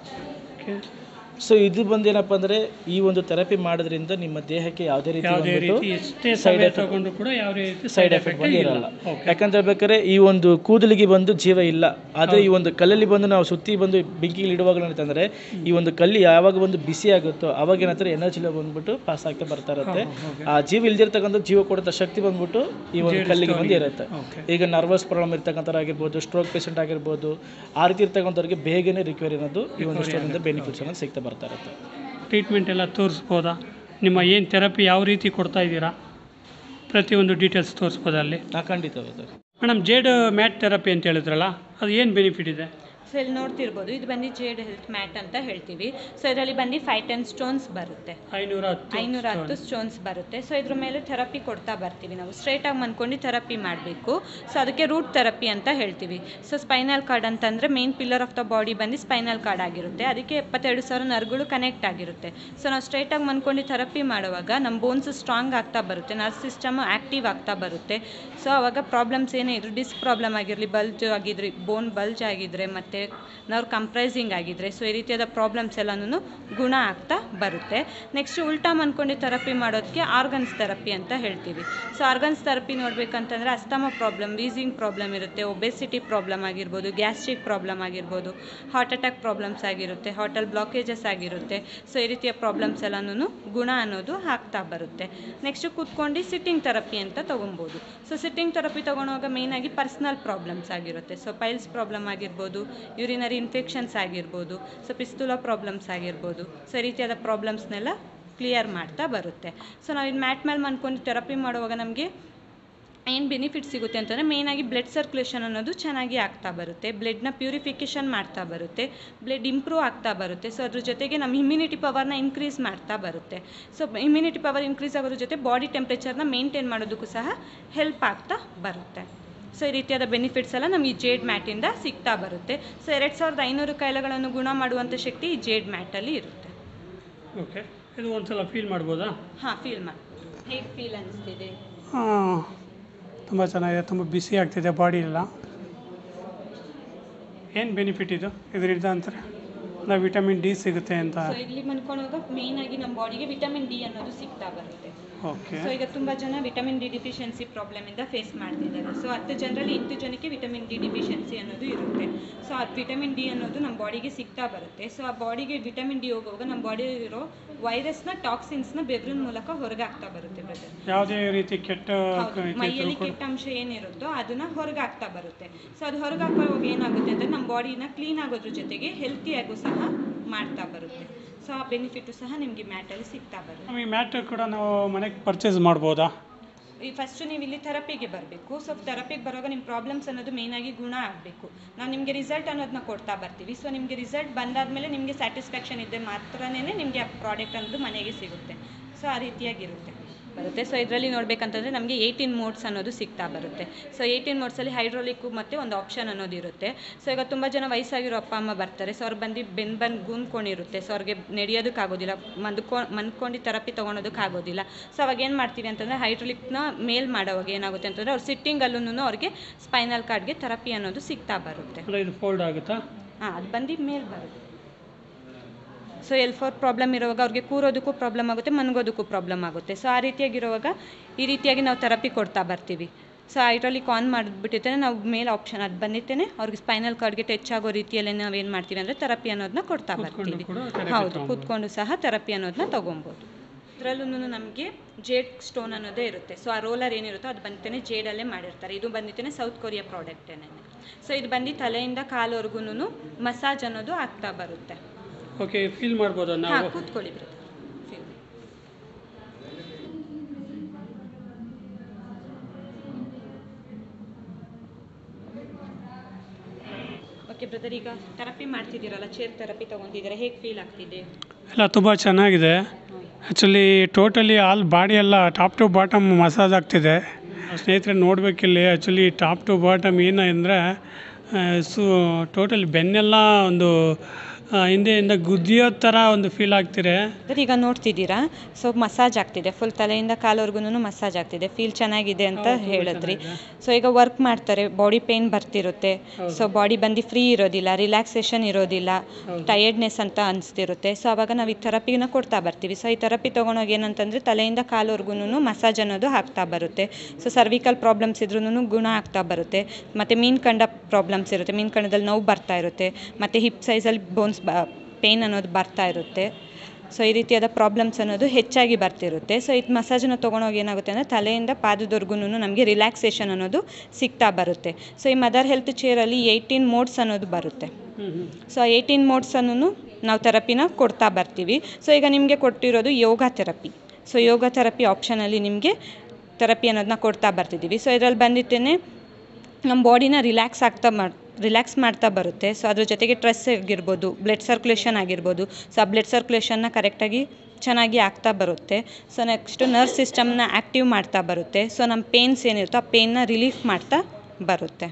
ಸೊ ಇದು ಬಂದು ಏನಪ್ಪ ಅಂದರೆ ಈ ಒಂದು ಥೆರಪಿ ಮಾಡೋದ್ರಿಂದ ನಿಮ್ಮ ದೇಹಕ್ಕೆ ಯಾವುದೇ ರೀತಿ ಯಾವುದೇ ಬಂದ್ಬಿಟ್ಟು ರೀತಿ ಎಷ್ಟೇ side ಸಮಯ effect- ತಗೊಂಡು ಕೂಡ ಯಾವ ರೀತಿ ಸೈಡ್ ಎಫೆಕ್ಟ್ ಬಂದು ಇರಲ್ಲ ಯಾಕಂತ ಹೇಳ್ಬೇಕಾದ್ರೆ ಈ ಒಂದು ಕೂದಲಿಗೆ ಬಂದು ಜೀವ ಇಲ್ಲ ಆದರೆ ಈ ಒಂದು ಕಲ್ಲಲ್ಲಿ ಬಂದು ನಾವು ಸುತ್ತಿ ಬಂದು ಬೆಂಕಿಗೆ ಇಡುವಾಗ ಏನಂತಂದ್ರೆ ಈ ಒಂದು ಕಲ್ಲಿ ಯಾವಾಗ ಒಂದು ಬಿಸಿ ಆಗುತ್ತೋ ಅವಾಗ ಏನಂತಾರೆ ಎನರ್ಜಿ ಬಂದ್ಬಿಟ್ಟು ಪಾಸ್ ಆಗ್ತಾ ಬರ್ತಾ ಇರುತ್ತೆ ಆ ಜೀವ ಇಲ್ದಿರ್ತಕ್ಕಂಥ ಜೀವ ಕೊಡೋ ಶಕ್ತಿ ಬಂದ್ಬಿಟ್ಟು ಈ ಒಂದು ಕಲ್ಲಿಗೆ ಬಂದು ಇರುತ್ತೆ ಈಗ ನರ್ವಸ್ ಪ್ರಾಬ್ಲಮ್ ಇರ್ತಕ್ಕಂಥವ್ರು ಆಗಿರ್ಬೋದು ಸ್ಟ್ರೋಕ್ ಪೇಷಂಟ್ ಆಗಿರ್ಬೋದು ಆ ರೀತಿ ಇರ್ತಕ್ಕಂಥವ್ರಿಗೆ ಬೇಗನೆ ರಿಕವರಿ ಅನ್ನೋದು ಈ ಒಂದು ಸ್ಟೋರಿಂದ ಬೆನಿಫಿಟ್ಸ್ ಅನ್ನೋದು ಸಿಗ್ತಾ ಬರ್ತಾ ಇರುತ್ತೆ ಟ್ರೀಟ್ಮೆಂಟ್ ಎಲ್ಲ ತೋರಿಸ್ಬೋದಾ ನಿಮ್ಮ ಏನು ಥೆರಪಿ ಯಾವ ರೀತಿ ಕೊಡ್ತಾ ಇದ್ದೀರಾ ಪ್ರತಿಯೊಂದು ಡೀಟೇಲ್ಸ್ ತೋರಿಸ್ಬೋದಾ ಅಲ್ಲಿ ಹಾಂ ಖಂಡಿತ ಹೌದು ಮೇಡಮ್ ಜೇಡ್ ಮ್ಯಾಟ್ ಥೆರಪಿ ಅಂತ ಹೇಳಿದ್ರಲ್ಲ ಅದು ಏನು ಬೆನಿಫಿಟ್ ಇದೆ ಸೊ ಇಲ್ಲಿ ನೋಡ್ತಿರ್ಬೋದು ಇದು ಬಂದು ಜೇಡ್ ಹೆಲ್ತ್ ಮ್ಯಾಟ್ ಅಂತ ಹೇಳ್ತೀವಿ ಸೊ ಇದರಲ್ಲಿ ಬಂದು ಫೈವ್ ಟೆನ್ ಸ್ಟೋನ್ಸ್ ಬರುತ್ತೆ ಐನೂರ ಹತ್ತು ಐನೂರ ಹತ್ತು ಸ್ಟೋನ್ಸ್ ಬರುತ್ತೆ ಸೊ ಇದ್ರ ಮೇಲೆ ಥೆರಪಿ ಕೊಡ್ತಾ ಬರ್ತೀವಿ ನಾವು ಸ್ಟ್ರೈಟಾಗಿ ಮನ್ಕೊಂಡು ಥೆರಪಿ ಮಾಡಬೇಕು ಸೊ ಅದಕ್ಕೆ ರೂಟ್ ಥೆರಪಿ ಅಂತ ಹೇಳ್ತೀವಿ ಸೊ ಸ್ಪೈನಲ್ ಕಾರ್ಡ್ ಅಂತಂದರೆ main pillar of the body ಬಂದು ಸ್ಪೈನಲ್ ಕಾರ್ಡ್ ಆಗಿರುತ್ತೆ ಅದಕ್ಕೆ ಎಪ್ಪತ್ತೆರಡು ಸಾವಿರ ನರ್ಗಳು ಕನೆಕ್ಟ್ ಆಗಿರುತ್ತೆ ಸೊ ನಾವು ಸ್ಟ್ರೈಟಾಗಿ ಮನ್ಕೊಂಡು ಥೆರಪಿ ಮಾಡುವಾಗ ನಮ್ಮ ಬೋನ್ಸ್ ಸ್ಟ್ರಾಂಗ್ ಆಗ್ತಾ ಬರುತ್ತೆ ನರ್ವ್ ಸಿಸ್ಟಮ್ ಆ್ಯಕ್ಟಿವ್ ಆಗ್ತಾ ಬರುತ್ತೆ ಸೊ ಅವಾಗ ಪ್ರಾಬ್ಲಮ್ಸ್ ಏನೇ ಇದ್ರು ಡಿಸ್ಕ್ ಪ್ರಾಬ್ಲಮ್ ಆಗಿರಲಿ ಬಲ್ಜ್ ಆಗಿದ್ರೆ ಬೋನ್ ಬಲ್ಜ್ ಆಗಿದ್ರೆ ಮತ್ತು ನರ್ವ್ ಕಂಪ್ರೈಸಿಂಗ್ ಆಗಿದ್ರೆ ಸೊ ಈ ರೀತಿಯಾದ ಪ್ರಾಬ್ಲಮ್ಸ್ ಎಲ್ಲನೂ ಗುಣ ಆಗ್ತಾ ಬರುತ್ತೆ ನೆಕ್ಸ್ಟ್ ಉಲ್ಟಾ ಮನ್ಕೊಂಡು ಥೆರಪಿ ಮಾಡೋದಕ್ಕೆ ಆರ್ಗನ್ಸ್ ಥೆರಪಿ ಅಂತ ಹೇಳ್ತೀವಿ ಸೊ ಆರ್ಗನ್ಸ್ ಥೆರಪಿ ನೋಡಬೇಕಂತಂದರೆ ಅಸ್ತಮ ಪ್ರಾಬ್ಲಮ್ ವೀಸಿಂಗ್ ಪ್ರಾಬ್ಲಮ್ ಇರುತ್ತೆ ಒಬೆಸಿಟಿ ಪ್ರಾಬ್ಲಮ್ ಆಗಿರ್ಬೋದು ಗ್ಯಾಸ್ಟ್ರಿಕ್ ಪ್ರಾಬ್ಲಮ್ ಆಗಿರ್ಬೋದು ಹಾರ್ಟ್ ಅಟ್ಯಾಕ್ ಪ್ರಾಬ್ಲಮ್ಸ್ ಆಗಿರುತ್ತೆ ಹಾರ್ಟಲ್ ಬ್ಲಾಕೇಜಸ್ ಆಗಿರುತ್ತೆ ಸೊ ಈ ರೀತಿಯ ಪ್ರಾಬ್ಲಮ್ಸ್ ಎಲ್ಲನೂ ಗುಣ ಅನ್ನೋದು ಆಗ್ತಾ ಬರುತ್ತೆ ನೆಕ್ಸ್ಟ್ ಕೂತ್ಕೊಂಡು ಸಿಟ್ಟಿಂಗ್ ಥೆರಪಿ ಅಂತ ತೊಗೊಬೋದು ಸೊ ಸಿಟ್ಟಿಂಗ್ ಥೆರಪಿ ತೊಗೊಳುವಾಗ ಮೇಯ್ನಾಗಿ ಪರ್ಸ್ನಲ್ ಪ್ರಾಬ್ಲಮ್ಸ್ ಆಗಿರುತ್ತೆ ಸೊ ಪೈಲ್ಸ್ ಪ್ರಾಬ್ಲಮ್ ಆಗಿರ್ಬೋದು ಯೂರಿನರಿ ಇನ್ಫೆಕ್ಷನ್ಸ್ ಆಗಿರ್ಬೋದು ಸೊ ಪಿಸ್ತುಲ ಪ್ರಾಬ್ಲಮ್ಸ್ ಆಗಿರ್ಬೋದು ಸೊ ಈ ರೀತಿಯಾದ ಪ್ರಾಬ್ಲಮ್ಸ್ನೆಲ್ಲ ಕ್ಲಿಯರ್ ಮಾಡ್ತಾ ಬರುತ್ತೆ ಸೊ ನಾವು ಇದು ಮ್ಯಾಟ್ ಮೇಲೆ ಮನ್ಕೊಂಡು ಥೆರಪಿ ಮಾಡುವಾಗ ನಮಗೆ ಏನು ಬೆನಿಫಿಟ್ ಸಿಗುತ್ತೆ ಅಂತಂದರೆ ಮೇಯ್ನಾಗಿ ಬ್ಲಡ್ ಸರ್ಕ್ಯುಲೇಷನ್ ಅನ್ನೋದು ಚೆನ್ನಾಗಿ ಆಗ್ತಾ ಬರುತ್ತೆ ಬ್ಲಡ್ನ ಪ್ಯೂರಿಫಿಕೇಷನ್ ಮಾಡ್ತಾ ಬರುತ್ತೆ ಬ್ಲಡ್ ಇಂಪ್ರೂವ್ ಆಗ್ತಾ ಬರುತ್ತೆ ಸೊ ಅದ್ರ ಜೊತೆಗೆ ನಮ್ಮ ಇಮ್ಯುನಿಟಿ ಪವರ್ನ ಇನ್ಕ್ರೀಸ್ ಮಾಡ್ತಾ ಬರುತ್ತೆ ಸೊ ಇಮ್ಯುನಿಟಿ ಪವರ್ ಇನ್ಕ್ರೀಸ್ ಆಗೋದ್ರ ಜೊತೆ ಬಾಡಿ ಟೆಂಪ್ರೇಚರ್ನ ಮೇಂಟೈನ್ ಮಾಡೋದಕ್ಕೂ ಸಹ ಹೆಲ್ಪ್ ಆಗ್ತಾ ಬರುತ್ತೆ ಸೊ ಈ ರೀತಿಯಾದ ಬೆನಿಫಿಟ್ಸ್ ಎಲ್ಲ ನಮಗೆ ಈ ಜೇಡ್ ಮ್ಯಾಟಿಂದ ಸಿಗ್ತಾ ಬರುತ್ತೆ ಸೊ ಎರಡು ಸಾವಿರದ ಐನೂರು ಕಾಯಿಲೆಗಳನ್ನು ಗುಣ ಮಾಡುವಂಥ ಶಕ್ತಿ ಈ ಜೇಡ್ ಮ್ಯಾಟಲ್ಲಿ ಇರುತ್ತೆ ಓಕೆ ಇದು ಒಂದ್ಸಲ ಫೀಲ್ ಮಾಡ್ಬೋದಾ ಹಾಂ ಫೀಲ್ ಮಾಡಿ ಹೇಗೆ ಫೀಲ್ ಅನಿಸ್ತಿದೆ ತುಂಬ ಚೆನ್ನಾಗಿದೆ ತುಂಬ ಬಿಸಿ ಆಗ್ತಿದೆ ಬಾಡಿ ಎಲ್ಲ ಏನು ಬೆನಿಫಿಟ್ ಇದು ಇದರಿಂದ ಅಂತಾರೆ ನಾವು ವಿಟಮಿನ್ ಡಿ ಸಿಗುತ್ತೆ ಅಂತ ಸೊ ಇಲ್ಲಿ ಮನ್ಕೊಳ್ಳುವಾಗ ಮೇಯ್ನ್ ಆಗಿ ನಮ್ಮ ಬಾಡಿಗೆ ವಿಟಮಿನ್ ಡಿ ಅನ್ನೋದು ಸಿಗ್ತಾ ಬರುತ್ತೆ ಓಕೆ ಸೊ ಈಗ ತುಂಬ ಜನ ವಿಟಮಿನ್ ಡಿ ಡಿಫಿಷಿಯನ್ಸಿ ಪ್ರಾಬ್ಲಮಿಂದ ಫೇಸ್ ಮಾಡ್ತಿದ್ದಾರೆ ಸೊ ಹತ್ತು ಜನರಲ್ಲಿ ಎಂಟು ಜನಕ್ಕೆ ವಿಟಮಿನ್ ಡಿ ಡಿಫಿಷಿಯನ್ಸಿ ಅನ್ನೋದು ಇರುತ್ತೆ ಸೊ ಆ ವಿಟಮಿನ್ ಡಿ ಅನ್ನೋದು ನಮ್ಮ ಬಾಡಿಗೆ ಸಿಗ್ತಾ ಬರುತ್ತೆ ಸೊ ಆ ಬಾಡಿಗೆ ವಿಟಮಿನ್ ಡಿ ಹೋಗುವಾಗ ನಮ್ಮ ಬಾಡಿಲಿರೋ ವೈರಸ್ನ ಟಾಕ್ಸಿನ್ಸ್ನ ಬೆವರಿನ ಮೂಲಕ ಹೊರಗೆ ಆಗ್ತಾ ಬರುತ್ತೆ ಬ್ರದರ್ ಯಾವುದೇ ರೀತಿ ಕೆಟ್ಟ ಹೌದು ಕ- ಮೈಯಲ್ಲಿ ಇದ್ರೂ ಕೂಡ ಕೆಟ್ಟ ಅಂಶ ಏನಿರುತ್ತೋ ಅದನ್ನ ಹೊರಗೆ ಆಗ್ತಾ ಬರುತ್ತೆ ಸೊ ಅದು ಹೊರಗೆ ಹಾಕುವಾಗ ಏನಾಗುತ್ತೆ ಅಂದರೆ ನಮ್ಮ ಬಾಡಿನ ಕ್ಲೀನ್ ಆಗೋದ್ರ ಜೊತೆಗೆ ಹೆಲ್ತಿಯಾಗೂ ಸಹ ಮಾಡ್ತಾ ಬರುತ್ತೆ ಸೊ ಆ ಬೆನಿಫಿಟ್ಟು ಸಹ ನಿಮಗೆ ಮ್ಯಾಟಲ್ಲಿ ಸಿಗ್ತಾ ಬರುತ್ತೆ ನಮಗೆ ಮ್ಯಾಟ್ ಕೂಡ ನಾವು ಮನೆಗೆ ಪರ್ಚೇಸ್ ಮಾಡ್ಬೋದಾ ಈ ಫಸ್ಟು ನೀವು ಇಲ್ಲಿ ಥೆರಪಿಗೆ ಬರಬೇಕು ಸೊ ಥೆರಪಿಗೆ ಬರುವಾಗ ನಿಮ್ಮ ಪ್ರಾಬ್ಲಮ್ಸ್ ಅನ್ನೋದು ಮೇಯ್ನಾಗಿ ಗುಣ ಆಗಬೇಕು ನಾವು ನಿಮಗೆ ರಿಸಲ್ಟ್ ಅನ್ನೋದನ್ನ ಕೊಡ್ತಾ ಬರ್ತೀವಿ ಸೊ ನಿಮಗೆ ರಿಸಲ್ಟ್ ಬಂದಾದಮೇಲೆ ನಿಮಗೆ ಸ್ಯಾಟಿಸ್ಫ್ಯಾಕ್ಷನ್ ಇದ್ದರೆ ಮಾತ್ರನೇ ನಿಮಗೆ ಆ ಪ್ರಾಡಕ್ಟ್ ಅನ್ನೋದು ಮನೆಗೆ ಸಿಗುತ್ತೆ ಸೊ ಆ ರೀತಿಯಾಗಿರುತ್ತೆ ಬರುತ್ತೆ ಸೊ ಇದರಲ್ಲಿ ನೋಡಬೇಕಂತಂದರೆ ನಮಗೆ ಏಯ್ಟೀನ್ ಮೋಡ್ಸ್ ಅನ್ನೋದು ಸಿಗ್ತಾ ಬರುತ್ತೆ ಸೊ ಏಯ್ಟೀನ್ ಮೋಡ್ಸಲ್ಲಿ ಹೈಡ್ರೋಲಿಕ್ಕು ಮತ್ತು ಒಂದು ಆಪ್ಷನ್ ಅನ್ನೋದು ಇರುತ್ತೆ ಸೊ ಈಗ ತುಂಬ ಜನ ವಯಸ್ಸಾಗಿರೋ ಅಪ್ಪ ಅಮ್ಮ ಬರ್ತಾರೆ ಸೊ ಅವ್ರು ಬಂದು ಬೆನ್ ಬಂದು ಗುಂದ್ಕೊಂಡಿರುತ್ತೆ ಸೊ ಅವ್ರಿಗೆ ನಡೆಯೋದಕ್ಕಾಗೋದಿಲ್ಲ ಮನ್ಕೊ ಮನ್ಕೊಂಡು ಥೆರಪಿ ತೊಗೊಳೋದಕ್ಕಾಗೋದಿಲ್ಲ ಸೊ ಅವಾಗ ಏನು ಮಾಡ್ತೀವಿ ಅಂತಂದರೆ ಹೈಡ್ರೋಲಿಕ್ನ ಮೇಲ್ ಮಾಡೋವಾಗ ಏನಾಗುತ್ತೆ ಅಂತಂದರೆ ಅವ್ರು ಸಿಟ್ಟಿಂಗಲ್ಲೂ ಅವ್ರಿಗೆ ಸ್ಪೈನಲ್ ಕಾರ್ಡ್ಗೆ ಥೆರಪಿ ಅನ್ನೋದು ಸಿಗ್ತಾ ಬರುತ್ತೆ ಅಂದರೆ ಇದು ಫೋಲ್ಡ್ ಆಗುತ್ತಾ ಹಾಂ ಅದು ಬಂದು ಮೇಲ್ ಬರುತ್ತೆ ಸೊ ಎಲ್ ಫೋರ್ ಪ್ರಾಬ್ಲಮ್ ಇರುವಾಗ ಅವ್ರಿಗೆ ಕೂರೋದಕ್ಕೂ ಪ್ರಾಬ್ಲಮ್ ಆಗುತ್ತೆ ಮನ್ಗೋದಕ್ಕೂ ಪ್ರಾಬ್ಲಮ್ ಆಗುತ್ತೆ ಸೊ ಆ ರೀತಿಯಾಗಿರುವಾಗ ಈ ರೀತಿಯಾಗಿ ನಾವು ಥೆರಪಿ ಕೊಡ್ತಾ ಬರ್ತೀವಿ ಸೊ ಹೈಡ್ರಾಲಿಕ್ ಆನ್ ಮಾಡಿಬಿಟ್ಟಿರ್ತೇನೆ ನಾವು ಮೇಲ್ ಆಪ್ಷನ್ ಅದು ಬಂದಿರ್ತೇನೆ ಅವ್ರಿಗೆ ಸ್ಪೈನಲ್ ಕಾರ್ಡ್ಗೆ ಟಚ್ ಆಗೋ ರೀತಿಯಲ್ಲಿ ನಾವು ಏನು ಮಾಡ್ತೀವಿ ಅಂದರೆ ಥೆರಪಿ ಅನ್ನೋದನ್ನ ಕೊಡ್ತಾ ಬರ್ತೀವಿ ಕೂಡ therapy ಹೌದು ಕೂತ್ಕೊಂಡು ಸಹ ಥೆರಪಿ ಅನ್ನೋದನ್ನ ತೊಗೊಬೋದು ಇದರಲ್ಲೂ ನಮಗೆ ಜೇಡ್ ಸ್ಟೋನ್ ಅನ್ನೋದೇ ಇರುತ್ತೆ ಸೊ ಆ ರೋಲರ್ ಏನಿರುತ್ತೋ ಅದು ಬಂದಿತ್ತೇನೆ ಜೇಡಲ್ಲೇ ಮಾಡಿರ್ತಾರೆ ಇದು ಬಂದಿತ್ತೇನೆ ಸೌತ್ ಕೊರಿಯಾ ಪ್ರಾಡಕ್ಟೇನೆ ಸೊ ಇದು ಬಂದು ತಲೆಯಿಂದ ಕಾಲವರೆಗೂ ಮಸಾಜ್ ಅನ್ನೋದು ಆಗ್ತಾ ಬರುತ್ತೆ ಓಕೆ ಫೀಲ್ ಮಾಡ್ಬೋದಾ ಹಾಂ ನಾವು ಕೂತ್ಕೊಳ್ಳಿ ಬ್ರದರ್ ಓಕೆ ಬ್ರದರ್ ಈಗ ಥೆರಪಿ ಮಾಡ್ತಿದ್ದೀರಲ್ಲ ಚೇರ್ ಥೆರಪಿ ತೊಗೊಂಡಿದ್ದೀರಾ ಹೇಗೆ ಫೀಲ್ ಆಗ್ತಿದೆ ಎಲ್ಲ ತುಂಬ ಚೆನ್ನಾಗಿದೆ ಆ್ಯಕ್ಚುಲಿ ಟೋಟಲಿ ಆಲ್ ಬಾಡಿ ಎಲ್ಲ ಟಾಪ್ ಟು ಬಾಟಮ್ ಮಸಾಜ್ ಆಗ್ತಿದೆ ಸ್ನೇಹಿತರೆ ನೋಡಬೇಕಿಲ್ಲಿ ಆ್ಯಕ್ಚುಲಿ ಟಾಪ್ ಟು ಬಾಟಮ್ ಏನು ಅಂದರೆ ಸೊ ಟೋಟಲ್ ಬೆನ್ನೆಲ್ಲ ಒಂದು ಆ, ಹಿಂದೆಯಿಂದ ಗುದ್ದಿಯೋ ಥರ ಒಂದು ಫೀಲ್ ಆಗ್ತಿದೆ ಈಗ ನೋಡ್ತಿದ್ದೀರಾ ಸೊ ಮಸಾಜ್ ಆಗ್ತಿದೆ ಫುಲ್ ತಲೆಯಿಂದ ಕಾಲವರೆಗೂ ಮಸಾಜ್ ಆಗ್ತಿದೆ ಫೀಲ್ ಚೆನ್ನಾಗಿದೆ ಅಂತ ಹೇಳಿದ್ರಿ ಸೊ ಈಗ ವರ್ಕ್ ಮಾಡ್ತಾರೆ ಬಾಡಿ ಪೇನ್ ಬರ್ತಿರುತ್ತೆ ಸೊ ಬಾಡಿ ಬಂದು ಫ್ರೀ ಇರೋದಿಲ್ಲ ರಿಲ್ಯಾಕ್ಸೇಷನ್ ಇರೋದಿಲ್ಲ ಟಯರ್ಡ್ನೆಸ್ ಅಂತ ಅನಿಸ್ತಿರುತ್ತೆ ಸೊ ಅವಾಗ ನಾವು ಈ ಥೆರಪಿನ ಕೊಡ್ತಾ ಬರ್ತೀವಿ ಸೊ ಈ ಥೆರಪಿ ತೊಗೊಂಡೋಗಿ ಏನಂತಂದರೆ ತಲೆಯಿಂದ ಕಾಲವರೆಗೂ ಮಸಾಜ್ ಅನ್ನೋದು ಆಗ್ತಾ ಬರುತ್ತೆ ಸೊ ಸರ್ವಿಕಲ್ ಪ್ರಾಬ್ಲಮ್ಸ್ ಇದ್ರೂ ಗುಣ ಆಗ್ತಾ ಬರುತ್ತೆ ಮತ್ತು ಮೀನ್ಕಂಡ ಪ್ರಾಬ್ಲಮ್ಸ್ ಇರುತ್ತೆ ಮೀನ್ಕಂಡದಲ್ಲಿ ನೋವು ಬರ್ತಾ ಇರುತ್ತೆ ಮತ್ತು ಹಿಪ್ ಸೈಜಲ್ಲಿ ಬೋನ್ಸ್ ಬ ಪೇನ್ ಅನ್ನೋದು ಬರ್ತಾ ಇರುತ್ತೆ ಸೊ ಈ ರೀತಿಯಾದ ಪ್ರಾಬ್ಲಮ್ಸ್ ಅನ್ನೋದು ಹೆಚ್ಚಾಗಿ ಬರ್ತಿರುತ್ತೆ ಸೊ ಇದು ಮಸಾಜನ್ನು ತೊಗೊಂಡೋಗಿ ಏನಾಗುತ್ತೆ ಅಂದರೆ ತಲೆಯಿಂದ ಪಾದದವರೆಗೂ ನಮಗೆ ರಿಲ್ಯಾಕ್ಸೇಷನ್ ಅನ್ನೋದು ಸಿಗ್ತಾ ಬರುತ್ತೆ ಸೊ ಈ ಮದರ್ ಹೆಲ್ತ್ ಚೇರಲ್ಲಿ ಏಯ್ಟೀನ್ ಮೋಡ್ಸ್ ಅನ್ನೋದು ಬರುತ್ತೆ ಸೊ ಏಯ್ಟೀನ್ ಮೋಡ್ಸನ್ನು ನಾವು ಥೆರಪಿನ ಕೊಡ್ತಾ ಬರ್ತೀವಿ ಸೊ ಈಗ ನಿಮಗೆ ಕೊಟ್ಟಿರೋದು yoga therapy so yoga therapy ಆಪ್ಷನಲ್ಲಿ ನಿಮಗೆ ಥೆರಪಿ ಅನ್ನೋದನ್ನ ಕೊಡ್ತಾ ಬರ್ತಿದ್ದೀವಿ ಸೊ ಇದರಲ್ಲಿ ಬಂದಿತ್ತೇನೆ ನಮ್ಮ ಬಾಡಿನ ರಿಲ್ಯಾಕ್ಸ್ ಆಗ್ತಾ ಮಾಡಿ ರಿಲ್ಯಾಕ್ಸ್ ಮಾಡ್ತಾ ಬರುತ್ತೆ ಸೊ ಅದ್ರ ಜೊತೆಗೆ ಸ್ಟ್ರೆಸ್ ಆಗಿರ್ಬೋದು ಬ್ಲಡ್ ಸರ್ಕ್ಯುಲೇಷನ್ ಆಗಿರ್ಬೋದು ಸೊ ಆ ಬ್ಲಡ್ ಸರ್ಕ್ಯುಲೇಷನ್ನ ಕರೆಕ್ಟಾಗಿ ಚೆನ್ನಾಗಿ ಆಗ್ತಾ ಬರುತ್ತೆ ಸೊ ನೆಕ್ಸ್ಟು ನರ್ವ್ ಸಿಸ್ಟಮ್ನ ಆ್ಯಕ್ಟಿವ್ ಮಾಡ್ತಾ ಬರುತ್ತೆ ಸೊ ನಮ್ಮ ಪೇನ್ಸ್ ಏನಿರುತ್ತೋ ಆ ಪೇನ್ನ ರಿಲೀಫ್ ಮಾಡ್ತಾ ಬರುತ್ತೆ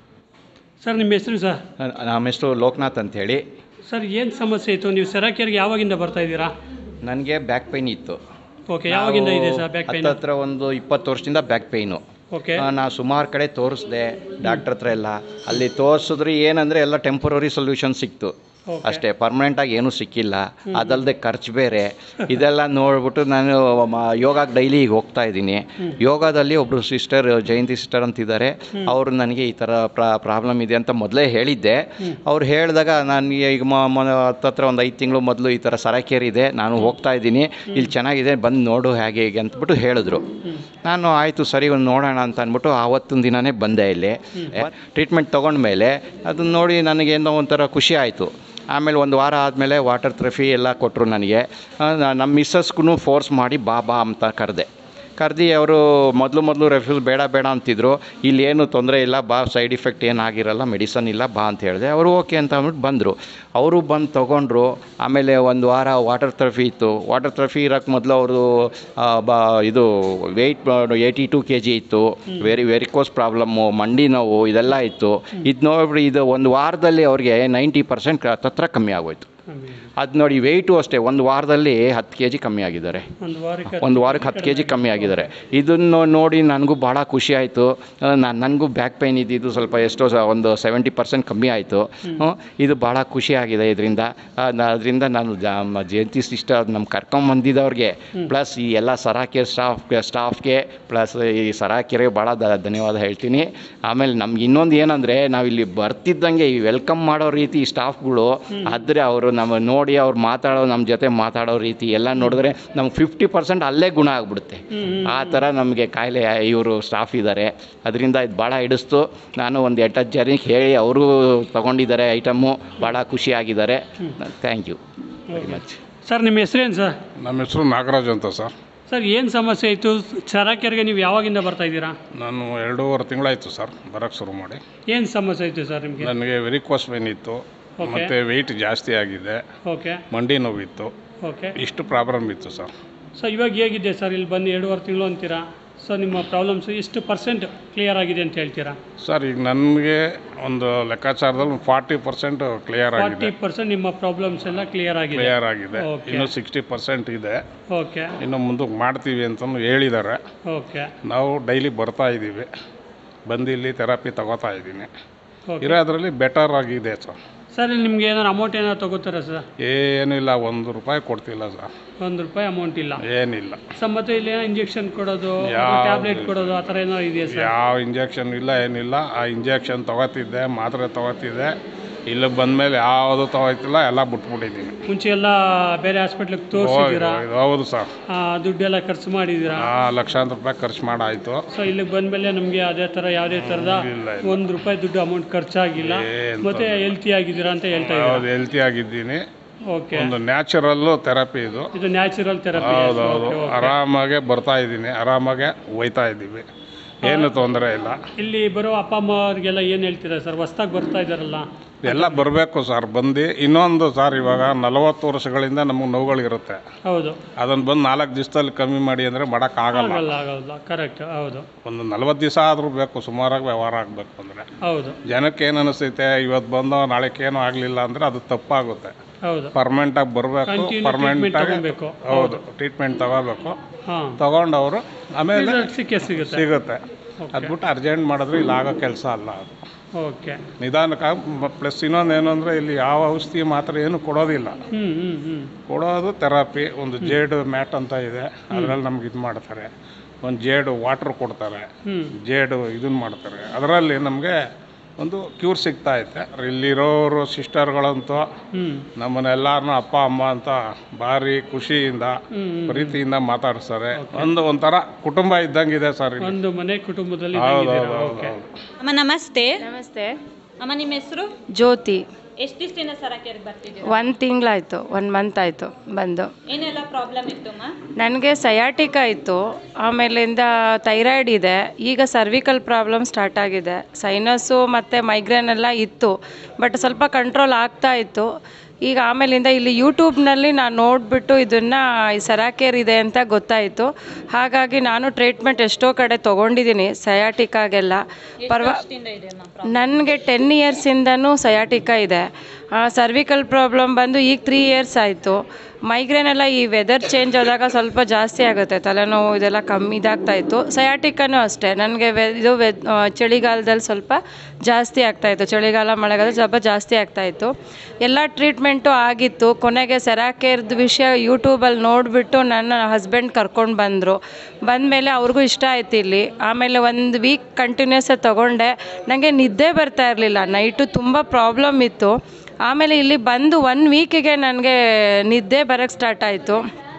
ಸರ್ ನಿಮ್ಮ ಹೆಸರು ಸರ್ ನಮ್ಮ ಹೆಸರು ಲೋಕನಾಥ್ ಅಂತೇಳಿ ಸರ್ ಏನು ಸಮಸ್ಯೆ ಇತ್ತು ನೀವು ಸೆರಾಕಿಯರ್ಗೆ ಯಾವಾಗಿಂದ ಬರ್ತಾ ಇದ್ದೀರಾ ನನಗೆ ಬ್ಯಾಕ್ ಪೈನ್ ಇತ್ತು ಓಕೆ ಯಾವಾಗಿಂದ ಇದೆ ಸರ್ ಬ್ಯಾಕ್ ಪೈನ್ ಹತ್ರ ಒಂದು ಇಪ್ಪತ್ತು ವರ್ಷದಿಂದ ಬ್ಯಾಕ್ ಪೈನು ಓಕೆ ನಾ ಸುಮಾರು ಕಡೆ ತೋರಿಸ್ದೆ ಡಾಕ್ಟ್ರ್ ಹತ್ರ ಎಲ್ಲ ಅಲ್ಲಿ ತೋರಿಸಿದ್ರೆ ಏನಂದರೆ ಎಲ್ಲ ಟೆಂಪರರಿ ಸೊಲ್ಯೂಷನ್ ಸಿಕ್ತು ಅಷ್ಟೇ ಪರ್ಮನೆಂಟಾಗಿ ಏನೂ ಸಿಕ್ಕಿಲ್ಲ ಅದಲ್ಲದೆ ಖರ್ಚು ಬೇರೆ ಇದೆಲ್ಲ ನೋಡ್ಬಿಟ್ಟು ನಾನು ಮ- ಯೋಗಕ್ಕೆ ಡೈಲಿ ಈಗ ಹೋಗ್ತಾ ಇದ್ದೀನಿ ಯೋಗದಲ್ಲಿ ಒಬ್ಬರು ಸಿಸ್ಟರ್ ಜಯಂತಿ ಸಿಸ್ಟರ್ ಅಂತಿದ್ದಾರೆ ಅವರು ನನಗೆ ಈ ಥರ ಪ್ರಾಬ್ಲಮ್ ಇದೆ ಅಂತ ಮೊದಲೇ ಹೇಳಿದ್ದೆ ಅವ್ರು ಹೇಳಿದಾಗ ನನಗೆ ಈಗ ಮ ಮ- ಹತ್ತತ್ರ ಒಂದು ಐದು ತಿಂಗಳು ಮೊದಲು ಈ ಥರ ಸರಕೇರಿ ಇದೆ ನಾನು ಹೋಗ್ತಾ ಇದ್ದೀನಿ ಇಲ್ಲಿ ಚೆನ್ನಾಗಿದೆ ಬಂದು ನೋಡು ಹೇಗೆ ಹೇಗೆ ಅಂತಬಿಟ್ಟು ಹೇಳಿದ್ರು ನಾನು ಆಯಿತು ಸರಿ ಒಂದು ನೋಡೋಣ ಅಂತ ಅಂದ್ಬಿಟ್ಟು ಆವತ್ತಿನ ದಿನವೇ ಬಂದೆ ಇಲ್ಲಿ ಟ್ರೀಟ್ಮೆಂಟ್ ತೊಗೊಂಡ್ಮೇಲೆ ಅದನ್ನ ನೋಡಿ ನನಗೇನೋ ಒಂಥರ ಖುಷಿ ಆಯಿತು ಆಮೇಲೆ ಒಂದು ವಾರ ಆದಮೇಲೆ ವಾಟರ್ ಥ್ರೆಫಿ ಎಲ್ಲ ಕೊಟ್ಟರು ನನಗೆ ಆ, ನಾ- ನಮ್ಮ ಮಿಸ್ಸಸ್ಗೂ ಫೋರ್ಸ್ ಮಾಡಿ ಬಾ ಬಾ ಅಂತ ಕರೆದೆ ಕರೆದು ಅವರು ಮೊದಲು ಮೊದಲು ರೆಫ್ಯೂಸ್ ಬೇಡ ಬೇಡ ಅಂತಿದ್ರು ಇಲ್ಲಿ ಏನು ತೊಂದರೆ ಇಲ್ಲ ಬಾ ಸೈಡ್ ಇಫೆಕ್ಟ್ ಏನಾಗಿರಲ್ಲ ಮೆಡಿಸನ್ ಇಲ್ಲ ಬಾ ಅಂತ ಹೇಳಿದೆ ಅವರು ಓಕೆ ಅಂತ ಅಂದ್ಬಿಟ್ಟು ಬಂದರು ಅವರು ಬಂದು ತೊಗೊಂಡ್ರು ಆಮೇಲೆ ಒಂದು ವಾರ ವಾಟರ್ ಥೆರಪಿ ಇತ್ತು ವಾಟರ್ ಥೆರಪಿ ಇರೋಕ್ಕೆ ಮೊದಲು ಅವರು ಬಾ ಇದು weight eighty two K G ಇತ್ತು ವೆರಿ ವೆರಿಕೋಸ್ ಪ್ರಾಬ್ಲಮ್ಮು ಮಂಡಿ ನೋವು ಇದೆಲ್ಲ ಇತ್ತು ಇದು ನೋಡ್ಬಿಟ್ಟು ಇದು ಒಂದು ವಾರದಲ್ಲಿ ಅವ್ರಿಗೆ ನೈಂಟಿ ಪರ್ಸೆಂಟ್ ಹತ್ತತ್ರ ಕಮ್ಮಿ ಆಗೋಯ್ತು ಅದು ನೋಡಿ ವೆಯ್ಟು ಅಷ್ಟೇ ಒಂದು ವಾರದಲ್ಲಿ ಹತ್ತು ಕೆ ಜಿ ಕಮ್ಮಿ ಆಗಿದ್ದಾರೆ ಒಂದು ವಾರಕ್ಕೆ ಒಂದು ವಾರಕ್ಕೆ ಹತ್ತು ಕೆ ಜಿ ಕಮ್ಮಿ ಆಗಿದ್ದಾರೆ ಇದನ್ನು ನೋಡಿ ನನಗೂ ಭಾಳ ಖುಷಿ ಆಯಿತು ನಾನು ನನಗೂ ಬ್ಯಾಕ್ ಪೈನ್ ಇದ್ದಿದ್ದು ಸ್ವಲ್ಪ ಎಷ್ಟೋ ಸ- ಒಂದು ಸೆವೆಂಟಿ ಪರ್ಸೆಂಟ್ ಕಮ್ಮಿ ಆಯಿತು ಇದು ಭಾಳ ಖುಷಿ ಆಗಿದೆ ಇದರಿಂದ ಅದರಿಂದ ನಾನು ಜ- ಮ- ಜಯಂತಿ ಸಿಸ್ಟರ್ ನಮ್ಮ ಕರ್ಕೊಂಬಂದಿದ್ದವ್ರಿಗೆ ಪ್ಲಸ್ ಈ ಎಲ್ಲ ಸರಾಕೆ ಸ್ಟಾಫ್ ಸ್ಟಾಫ್ಗೆ ಪ್ಲಸ್ ಈ ಸರಾಕೆರೆ ಭಾಳ ದ ಧನ್ಯವಾದ ಹೇಳ್ತೀನಿ ಆಮೇಲೆ ನಮ್ಗೆ ಇನ್ನೊಂದು ಏನಂದರೆ ನಾವಿಲ್ಲಿ ಬರ್ತಿದ್ದಂಗೆ ಈ ವೆಲ್ಕಮ್ ಮಾಡೋ ರೀತಿ ಸ್ಟಾಫ್ಗಳು ಆದರೆ ಅವರು ನಮ್ಮ ನೋಡಿ ಅವ್ರು ಮಾತಾಡೋ ನಮ್ಮ ಜೊತೆ ಮಾತಾಡೋ ರೀತಿ ಎಲ್ಲ ನೋಡಿದ್ರೆ ನಮ್ಗೆ ಫಿಫ್ಟಿ ಪರ್ಸೆಂಟ್ ಅಲ್ಲೇ ಗುಣ ಆಗ್ಬಿಡುತ್ತೆ ಆ ಥರ ನಮಗೆ ಕಾಯಿಲೆ ಇವರು ಸ್ಟಾಫ್ ಇದ್ದಾರೆ ಅದರಿಂದ ಇದು ಭಾಳ ಹಿಡಿಸ್ತು ನಾನು ಒಂದು ಎಂಟತ್ತು ಜನಕ್ಕೆ ಹೇಳಿ ಅವರು ತೊಗೊಂಡಿದ್ದಾರೆ ಐಟಮ್ಮು ಭಾಳ ಖುಷಿಯಾಗಿದ್ದಾರೆ thank you very much sir ನಿಮ್ಮ ಹೆಸರೇನು ಸರ್ ನಮ್ಮ ಹೆಸರು ನಾಗರಾಜ್ ಅಂತ ಸರ್ ಸರ್ ಏನು ಸಮಸ್ಯೆ ಇತ್ತು ಸೆರಾಕಿಯರ್ಗೆ ನೀವು ಯಾವಾಗಿಂದ ಬರ್ತಾ ಇದ್ದೀರಾ ನಾನು ಎರಡೂವರೆ ತಿಂಗಳಾಯಿತು ಸರ್ ಬರೋಕ್ಕೆ ಶುರು ಮಾಡಿ ಏನು ಸಮಸ್ಯೆ ಇತ್ತು ಸರ್ ನಿಮಗೆ ನನಗೆ ವೆರಿಕೋಸ್ ಪೇನ್ ಇತ್ತು Okay. ಮತ್ತು ವೆಯ್ಟ್ ಜಾಸ್ತಿ ಆಗಿದೆ ಓಕೆ ಮಂಡಿ ನೋವಿತ್ತು ಓಕೆ ಇಷ್ಟು ಪ್ರಾಬ್ಲಮ್ ಇತ್ತು ಸರ್ ಸೊ ಇವಾಗ ಹೇಗಿದೆ ಸರ್ ಇಲ್ಲಿ ಬಂದು ಎರಡೂವರೆ ತಿಂಗಳು ಅಂತೀರಾ ಸೊ ನಿಮ್ಮ ಪ್ರಾಬ್ಲಮ್ಸ್ ಎಷ್ಟು ಪರ್ಸೆಂಟ್ ಕ್ಲಿಯರ್ ಆಗಿದೆ ಅಂತ ಹೇಳ್ತೀರಾ ಸರ್ ಈಗ ನನಗೆ ಒಂದು ಲೆಕ್ಕಾಚಾರದಲ್ಲಿ ಫಾರ್ಟಿ ಪರ್ಸೆಂಟ್ ಕ್ಲಿಯರ್ ಫಾರ್ಟಿ ಆಗಿದೆ ಪರ್ಸೆಂಟ್ ನಿಮ್ಮ ಪ್ರಾಬ್ಲಮ್ಸ್ ಎಲ್ಲ ಕ್ಲಿಯರ್ ಆಗಿದೆ ಕ್ಲಿಯರ್ ಆಗಿದೆ ಓಕೆ ಇನ್ನು ಸಿಕ್ಸ್ಟಿ ಪರ್ಸೆಂಟ್ ಇದೆ ಓಕೆ ಇನ್ನು ಮುಂದಕ್ಕೆ ಮಾಡ್ತೀವಿ ಅಂತಲೂ ಹೇಳಿದ್ದಾರೆ ಓಕೆ ನಾವು ಡೈಲಿ ಬರ್ತಾ ಇದ್ದೀವಿ ಬಂದು ಇಲ್ಲಿ ಥೆರಪಿ ತಗೋತಾ ಇದ್ದೀನಿ ಓಕೆ ಇರೋದ್ರಲ್ಲಿ ಬೆಟರ್ ಆಗಿದೆ ಸರ್ ಸರ್ ಇಲ್ಲಿ ನಿಮ್ಗೆ ಏನಾದ್ರು ಅಮೌಂಟ್ ಏನಾದ್ರು ತಗೋತಾರಾ ಸರ್ ಏನಿಲ್ಲ ಒಂದು ರೂಪಾಯಿ ಕೊಡ್ತಿಲ್ಲ ಸರ್ ಒಂದು ರೂಪಾಯಿ ಅಮೌಂಟ್ ಇಲ್ಲ ಏನಿಲ್ಲ ಸರ್ ಮತ್ತೆ ಇಲ್ಲಿ ಇಂಜೆಕ್ಷನ್ ಕೊಡೋದು ಯಾವ- ಟ್ಯಾಬ್ಲೆಟ್ ಕೊಡೋದು ಆ ಥರ ಏನೋ ಇದೆಯಾ ಸರ್ ಯಾವ ಇಂಜೆಕ್ಷನ್ ಇಲ್ಲ ಏನಿಲ್ಲ ಆ ಇಂಜೆಕ್ಷನ್ ತಗೋತಿದ್ದೆ ಮಾತ್ರೆ ತಗೋತಿದ್ದೆ ಇಲ್ಲಿ ಬಂದಮೇಲೆ ಯಾವುದು ತಗೋತಿಲ್ಲ ಎಲ್ಲ ಬಿಟ್ಬಿಟ್ಟಿದ್ದೀನಿ ಮುಂಚೆ ಎಲ್ಲ ಬೇರೆ ಹಾಸ್ಪಿಟ್ಲಿಗೆ ತೋರಿಸಿದ್ದೀರಾ ಹೌದು, ಹೌದು ಸರ್ ದುಡ್ಡೆಲ್ಲ ಖರ್ಚು ಮಾಡಿದ್ದೀರಾ ಆ ಲಕ್ಷಾಂತರ ರೂಪಾಯಿ ಖರ್ಚು ಮಾಡಾಯಿತು ಸೊ ಇಲ್ಲಿಗೆ ಬಂದಮೇಲೆ ನಮಗೆ ಅದೇ ಥರ ಯಾವುದೇ ಥರದ ಇಲ್ಲ, ಒಂದು ರೂಪಾಯಿ ದುಡ್ಡು ಅಮೌಂಟ್ ಖರ್ಚಾಗಿಲ್ಲ ಏನ್ ಮತ್ತೆ ಹೆಲ್ತಿ ಆಗಿದ್ದೀರಾ ಅಂತ ಹೇಳ್ತಾ ಹೌದು ಇದ್ದೀರಾ ಹೆಲ್ತಿ ಆಗಿದ್ದೀನಿ ಓಕೆ ಒಂದು ನ್ಯಾಚುರಲ್ಲು ಥೆರಪಿ ಇದು ಇದು ನ್ಯಾಚುರಲ್ ಥೆರಪಿ ಹೌದು ಹೌದು ಆರಾಮಾಗೆ ಬರ್ತಾ ಇದ್ದೀನಿ ಆರಾಮಾಗೆ ಹೋಯ್ತಾ ಇದ್ದೀವಿ ಏನು ತೊಂದರೆ ಇಲ್ಲ ಇಲ್ಲಿ ಬರೋ ಅಪ್ಪ ಅಮ್ಮ ಅವ್ರಿಗೆಲ್ಲ ಏನು ಹೇಳ್ತೀರಾ ಸರ್ ಹೊಸ್ದಾಗಿ ಬರ್ತಾ ಇದ್ದಾರಲ್ಲ ಎಲ್ಲ ಬರಬೇಕು ಸರ್ ಬಂದು ಇನ್ನೊಂದು ಸರ್ ಇವಾಗ ನಲವತ್ತು ವರ್ಷಗಳಿಂದ ನಮಗೆ ನೋವುಗಳಿರುತ್ತೆ ಹೌದು ಅದನ್ನು ಬಂದು ನಾಲ್ಕು ದಿವಸದಲ್ಲಿ ಕಮ್ಮಿ ಮಾಡಿ ಅಂದರೆ ಮಾಡೋಕ್ಕಾಗಲ್ಲ ಆಗಲ್ಲ ಆಗಲ್ಲ ಕರೆಕ್ಟ್ ಹೌದು ಒಂದು ನಲ್ವತ್ತು ದಿವಸ ಆದರೂ ಬೇಕು ಸುಮಾರಾಗಿ ವ್ಯವಹಾರ ಆಗಬೇಕು ಅಂದರೆ ಹೌದು ಜನಕ್ಕೆ ಏನು ಅನಿಸ್ತೈತೆ ಇವತ್ತು ಬಂದೋ ನಾಳೆಗೆ ಏನೂ ಆಗಲಿಲ್ಲ ಅಂದರೆ ಅದು ತಪ್ಪಾಗುತ್ತೆ ಹೌದು ಪರ್ಮನೆಂಟಾಗಿ ಬರಬೇಕು Continue ಪರ್ಮನೆಂಟಾಗಿ treatment ತಗೊಬೇಕು. ಹೌದು ಟ್ರೀಟ್ಮೆಂಟ್ ತಗೋಬೇಕು ಹಾಂ ತಗೊಂಡವರು ಆಮೇಲೆ Result ಸಿಕ್ಕೇ ಸಿಗುತ್ತೆ. ಸಿಗುತ್ತೆ ಅದ್ಬಿಟ್ಟು ಅರ್ಜೆಂಟ್ ಮಾಡಿದ್ರೆ ಇಲ್ಲಿ ಆಗೋ ಕೆಲಸ ಅಲ್ಲ ಅದು ಓಕೆ ನಿಧಾನಕ್ಕೆ ಪ್ಲಸ್ ಇನ್ನೊಂದು ಏನು ಅಂದರೆ ಇಲ್ಲಿ ಯಾವ ಔಷಧಿ ಮಾತ್ರ ಏನು ಕೊಡೋದಿಲ್ಲ ಹ್ಞೂ ಹ್ಞೂ ಹ್ಞೂ ಕೊಡೋದು ಥೆರಪಿ ಒಂದು ಜೇಡು ಮ್ಯಾಟ್ ಅಂತ ಇದೆ ಅದರಲ್ಲಿ ನಮ್ಗೆ ಇದು ಮಾಡ್ತಾರೆ ಒಂದು ಜೇಡು ವಾಟ್ರ್ ಕೊಡ್ತಾರೆ ಹ್ಮ್. ಜೇಡು ಇದನ್ನ ಮಾಡ್ತಾರೆ ಅದರಲ್ಲಿ ನಮಗೆ ಒಂದು ಕ್ಯೂರ್ ಸಿಗ್ತಾ ಐತೆ ಇಲ್ಲಿರೋರು ಸಿಸ್ಟರ್ಗಳಂತೂ ಹ್ಮ್. ನಮ್ಮನ್ನೆಲ್ಲರನ್ನೂ ಅಪ್ಪ ಅಮ್ಮ ಅಂತ ಭಾರಿ ಖುಷಿಯಿಂದ ಹ್ಮ್, ಹ್ಮ್. ಪ್ರೀತಿಯಿಂದ ಮಾತಾಡಿಸ್ತಾರೆ ಒಂದು ಒಂಥರ ಕುಟುಂಬ ಇದ್ದಂಗಿದೆ ಸರ್ ಇಲ್ಲಿ ಒಂದು ಮನೆ ಕುಟುಂಬದಲ್ಲಿ ಹೌದು ಇದ್ದಂಗಿದ್ದೀರಾ? ಹೌದು ಓಕೆ ಹೌದು ಅಮ್ಮ ನಮಸ್ತೆ ನಮಸ್ತೆ ಅಮ್ಮ ನಿಮ್ಮ ಹೆಸರು ಜ್ಯೋತಿ ಎಷ್ಟು ದಿವಸದಿಂದ ಸರಕೇರಿಗೆ ಬರ್ತಿದ್ದೀರಾ ಒಂದು ತಿಂಗಳಾಯಿತು ಒನ್ ಮಂತ್ ಆಯಿತು ಬಂದು ಏನೆಲ್ಲ ಪ್ರಾಬ್ಲಮ್ ಇತ್ತಮ್ಮ ನನಗೆ ಸಯಾಟಿಕ ಇತ್ತು ಆಮೇಲಿಂದ ಥೈರಾಯ್ಡ್ ಇದೆ ಈಗ ಸರ್ವಿಕಲ್ ಪ್ರಾಬ್ಲಮ್ ಸ್ಟಾರ್ಟ್ ಆಗಿದೆ ಸೈನಸ್ಸು ಮತ್ತು ಮೈಗ್ರೇನ್ ಎಲ್ಲ ಇತ್ತು ಬಟ್ ಸ್ವಲ್ಪ ಕಂಟ್ರೋಲ್ ಆಗ್ತಾ ಇತ್ತು ಈಗ ಆಮೇಲಿಂದ ಇಲ್ಲಿ ಯೂಟ್ಯೂಬ್ನಲ್ಲಿ ನಾನು ನೋಡಿಬಿಟ್ಟು ಇದನ್ನು ಈ ಸರಾಕೇರ್ ಇದೆ ಅಂತ ಗೊತ್ತಾಯಿತು ಹಾಗಾಗಿ ನಾನು ಟ್ರೀಟ್ಮೆಂಟ್ ಎಷ್ಟೋ ಕಡೆ ತೊಗೊಂಡಿದ್ದೀನಿ ಸಯಾಟಿಕಾಗೆಲ್ಲ ಪರ್ವಾ ವರ್ಷದಿಂದ ಇದೆ ಅಮ್ಮ ನನಗೆ ಟೆನ್ ಇಯರ್ಸಿಂದನೂ ಸಯಾಟಿಕ ಇದೆ ಸರ್ವಿಕಲ್ ಪ್ರಾಬ್ಲಮ್ ಬಂದು ಈಗ ತ್ರೀ ಇಯರ್ಸ್ ಆಯಿತು ಮೈಗ್ರೇನ್ ಎಲ್ಲ ಈ ವೆದರ್ ಚೇಂಜ್ ಆದಾಗ ಸ್ವಲ್ಪ ಜಾಸ್ತಿ ಆಗುತ್ತೆ ತಲೆನೋವು ಇದೆಲ್ಲ ಕಮ್ಮಿ ಇದಾಗ್ತಾ ಇತ್ತು ಸಯಾಟಿಕನೂ ಅಷ್ಟೇ ನನಗೆ ವೆ ಇದು ವೆ ಆ, ಚಳಿಗಾಲದಲ್ಲಿ ಸ್ವಲ್ಪ ಜಾಸ್ತಿ ಆಗ್ತಾಯಿತ್ತು ಚಳಿಗಾಲ ಮಳೆಗಾಲ ಸ್ವಲ್ಪ ಜಾಸ್ತಿ ಆಗ್ತಾಯಿತ್ತು ಎಲ್ಲ ಟ್ರೀಟ್ಮೆಂಟು ಆಗಿತ್ತು ಕೊನೆಗೆ ಸೆರಾಕೇರ್ದು ವಿಷಯ ಯೂಟ್ಯೂಬಲ್ಲಿ ನೋಡಿಬಿಟ್ಟು ನನ್ನ ಹಸ್ಬೆಂಡ್ ಕರ್ಕೊಂಡು ಬಂದರು ಬಂದಮೇಲೆ ಅವ್ರಿಗೂ ಇಷ್ಟ ಆಯ್ತು ಇಲ್ಲಿ ಆಮೇಲೆ ಒಂದು ವೀಕ್ ಕಂಟಿನ್ಯೂಸ್ ತೊಗೊಂಡೆ ನನಗೆ ನಿದ್ದೆ ಬರ್ತಾ ಇರಲಿಲ್ಲ ನೈಟು ತುಂಬ ಪ್ರಾಬ್ಲಮ್ ಇತ್ತು ಆಮೇಲೆ ಇಲ್ಲಿ ಬಂದು ಒನ್ ವೀಕಿಗೆ ನನಗೆ ನಿದ್ದೆ ಬರೋಕ್ಕೆ ಸ್ಟಾರ್ಟ್ ಆಯಿತು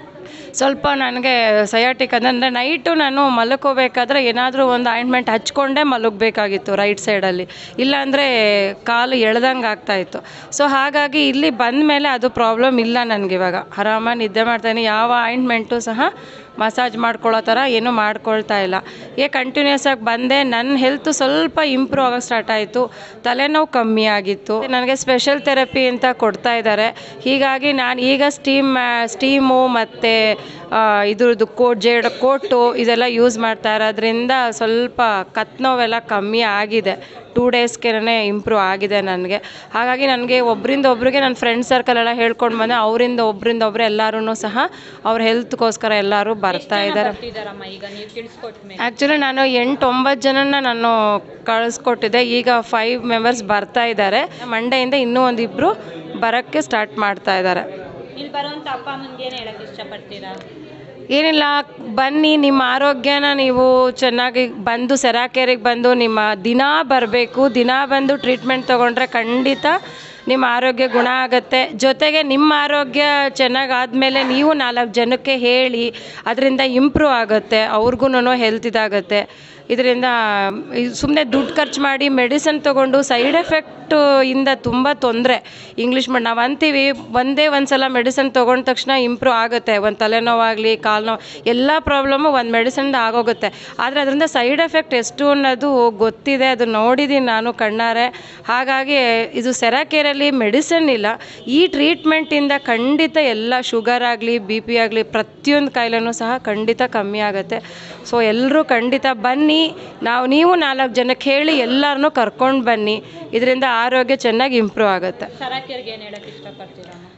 ಸ್ವಲ್ಪ ನನಗೆ ಸಯಾಟಿಕ್ ಅಂದರೆ ನೈಟು ನಾನು ಮಲ್ಕೋಬೇಕಾದ್ರೆ ಏನಾದರೂ ಒಂದು ಆಯಿಂಟ್ಮೆಂಟ್ ಹಚ್ಕೊಂಡೇ ಮಲಗಬೇಕಾಗಿತ್ತು ರೈಟ್ ಸೈಡಲ್ಲಿ ಇಲ್ಲಾಂದರೆ ಕಾಲು ಎಳ್ದಂಗೆ ಆಗ್ತಾಯಿತ್ತು ಸೊ ಹಾಗಾಗಿ ಇಲ್ಲಿ ಬಂದ ಮೇಲೆ ಅದು ಪ್ರಾಬ್ಲಮ್ ಇಲ್ಲ ನನಗೆ ಇವಾಗ ಆರಾಮಾಗಿ ನಿದ್ದೆ ಮಾಡ್ತಾಯಿದ್ದೀನಿ ಯಾವ ಆಯಿಂಟ್ಮೆಂಟು ಸಹ ಮಸಾಜ್ ಮಾಡ್ಕೊಳ್ಳೋ ಥರ ಏನೂ ಮಾಡ್ಕೊಳ್ತಾ ಇಲ್ಲ ಏ ಕಂಟಿನ್ಯೂಸ್ ಆಗಿ ಬಂದೆ ನನ್ನ ಹೆಲ್ತ್ ಸ್ವಲ್ಪ ಇಂಪ್ರೂವ್ ಆಗೋಕ್ಕೆ ಸ್ಟಾರ್ಟ್ ಆಯಿತು ತಲೆನೋವು ಕಮ್ಮಿ ಆಗಿತ್ತು ನನಗೆ ಸ್ಪೆಷಲ್ ಥೆರಪಿ ಅಂತ ಕೊಡ್ತಾ ಇದ್ದಾರೆ ಹೀಗಾಗಿ ನಾನು ಈಗ ಸ್ಟೀಮ್ ಸ್ಟೀಮು ಮತ್ತು ಇದ್ರದ್ದು ಕೋಟ್ ಜೇಡ್ ಕೋಟು ಇದೆಲ್ಲ ಯೂಸ್ ಮಾಡ್ತಾ ಇರೋದ್ರಿಂದ ಸ್ವಲ್ಪ ಕತ್ ನೋವೆಲ್ಲ ಕಮ್ಮಿ ಆಗಿದೆ ಟೂ ಡೇಸ್ಗೆ ಇಂಪ್ರೂವ್ ಆಗಿದೆ ನನಗೆ ಹಾಗಾಗಿ ನನಗೆ ಒಬ್ಬರಿಂದ ಒಬ್ರಿಗೆ ನನ್ನ ಫ್ರೆಂಡ್ ಸರ್ಕಲ್ ಎಲ್ಲ ಹೇಳ್ಕೊಂಡು ಬಂದೆ ಅವರಿಂದ ಒಬ್ಬರಿಂದ ಒಬ್ಬರು ಎಲ್ಲರೂ ಸಹ ಅವ್ರ ಹೆಲ್ತ್ಗೋಸ್ಕರ ಎಲ್ಲರೂ ಬರ್ತಾ ಇದ್ದಾರೆ ಬರ್ತಿದ್ದಾರಮ್ಮ ಈಗ ನೀವು ತಿಳಿಸ್ಕೊಟ್ಮೇಲೆ ಆ್ಯಕ್ಚುಲಿ ನಾನು ಎಂಟು ಒಂಬತ್ತು ಜನನ ನಾನು ಕಳಿಸ್ಕೊಟ್ಟಿದ್ದೆ ಈಗ ಫೈವ್ ಮೆಂಬರ್ಸ್ ಬರ್ತಾ ಇದ್ದಾರೆ ಮಂಡೆಯಿಂದ ಇನ್ನೂ ಒಂದಿಬ್ಬರು ಬರೋಕ್ಕೆ ಸ್ಟಾರ್ಟ್ ಮಾಡ್ತಾ ಇದ್ದಾರೆ ಇಲ್ಲಿ ಬರುವಂತ ಅಪ್ಪ ಅಮ್ಮನಿಗೆ ಏನು ಹೇಳಕ್ ಇಷ್ಟಪಡ್ತೀರಾ ಏನಿಲ್ಲ ಬನ್ನಿ ನಿಮ್ಮ ಆರೋಗ್ಯನ ನೀವು ಚೆನ್ನಾಗಿ ಬಂದು ಸೆರಾಕೇರಿಗೆ ಬಂದು ನಿಮ್ಮ ದಿನ ಬರಬೇಕು ದಿನ ಬಂದು ಟ್ರೀಟ್ಮೆಂಟ್ ತೊಗೊಂಡ್ರೆ ಖಂಡಿತ ನಿಮ್ಮ ಆರೋಗ್ಯ ಗುಣ ಆಗುತ್ತೆ ಜೊತೆಗೆ ನಿಮ್ಮ ಆರೋಗ್ಯ ಚೆನ್ನಾಗಾದ್ಮೇಲೆ ನೀವು ನಾಲ್ಕು ಜನಕ್ಕೆ ಹೇಳಿ ಅದರಿಂದ ಇಂಪ್ರೂವ್ ಆಗುತ್ತೆ ಅವ್ರಿಗೂ ಹೆಲ್ತ್ ಇದಾಗುತ್ತೆ ಇದರಿಂದ ಸುಮ್ಮನೆ ದುಡ್ಡು ಖರ್ಚು ಮಾಡಿ ಮೆಡಿಸನ್ ತೊಗೊಂಡು ಸೈಡ್ ಎಫೆಕ್ಟ್ ಇಂದ ತುಂಬ ತೊಂದರೆ ಇಂಗ್ಲೀಷ್ ಮಾಡಿ ನಾವು ಅಂತೀವಿ ಒಂದೇ ಒಂದು ಸಲ ಮೆಡಿಸನ್ ತೊಗೊಂಡ ತಕ್ಷಣ ಇಂಪ್ರೂವ್ ಆಗುತ್ತೆ ಒಂದು ತಲೆನೋವಾಗಲಿ ಕಾಲು ನೋವು ಎಲ್ಲ ಪ್ರಾಬ್ಲಮ್ಮು ಒಂದು ಮೆಡಿಸನ್ದು ಆಗೋಗುತ್ತೆ ಆದರೆ ಅದರಿಂದ ಸೈಡ್ ಎಫೆಕ್ಟ್ ಎಷ್ಟು ಅನ್ನೋದು ಗೊತ್ತಿದೆ ಅದು ನೋಡಿದ್ದೀನಿ ನಾನು ಕಣ್ಣಾರೆ ಹಾಗಾಗಿ ಇದು ಸೆರಾಕೇರಲ್ಲಿ ಮೆಡಿಸನ್ ಇಲ್ಲ ಈ ಟ್ರೀಟ್ಮೆಂಟಿಂದ ಖಂಡಿತ ಎಲ್ಲ ಶುಗರ್ ಆಗಲಿ ಬಿ ಪಿ ಆಗಲಿ ಪ್ರತಿಯೊಂದು ಕಾಯಿಲೆನೂ ಸಹ ಖಂಡಿತ ಕಮ್ಮಿ ಆಗುತ್ತೆ ಸೊ ಎಲ್ಲರೂ ಖಂಡಿತ ಬನ್ನಿ ನಾವು ನೀವು ನಾಲ್ಕು ಜನಕ್ಕೆ ಹೇಳಿ ಎಲ್ಲರನ್ನೂ ಕರ್ಕೊಂಡು ಬನ್ನಿ ಇದರಿಂದ ಆರೋಗ್ಯ ಚೆನ್ನಾಗಿ ಇಂಪ್ರೂವ್ ಆಗುತ್ತೆ ಸರಕೇರಿಗೆ ಏನು ಹೇಳಕ್ ಇಷ್ಟಪಡ್ತೀರಾ ಅಮ್ಮ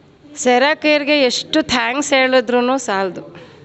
ಸೆರಾಕೇರ್ಗೆ ಎಷ್ಟು ಥ್ಯಾಂಕ್ಸ್ ಹೇಳಿದ್ರೂ ಸಾಲದು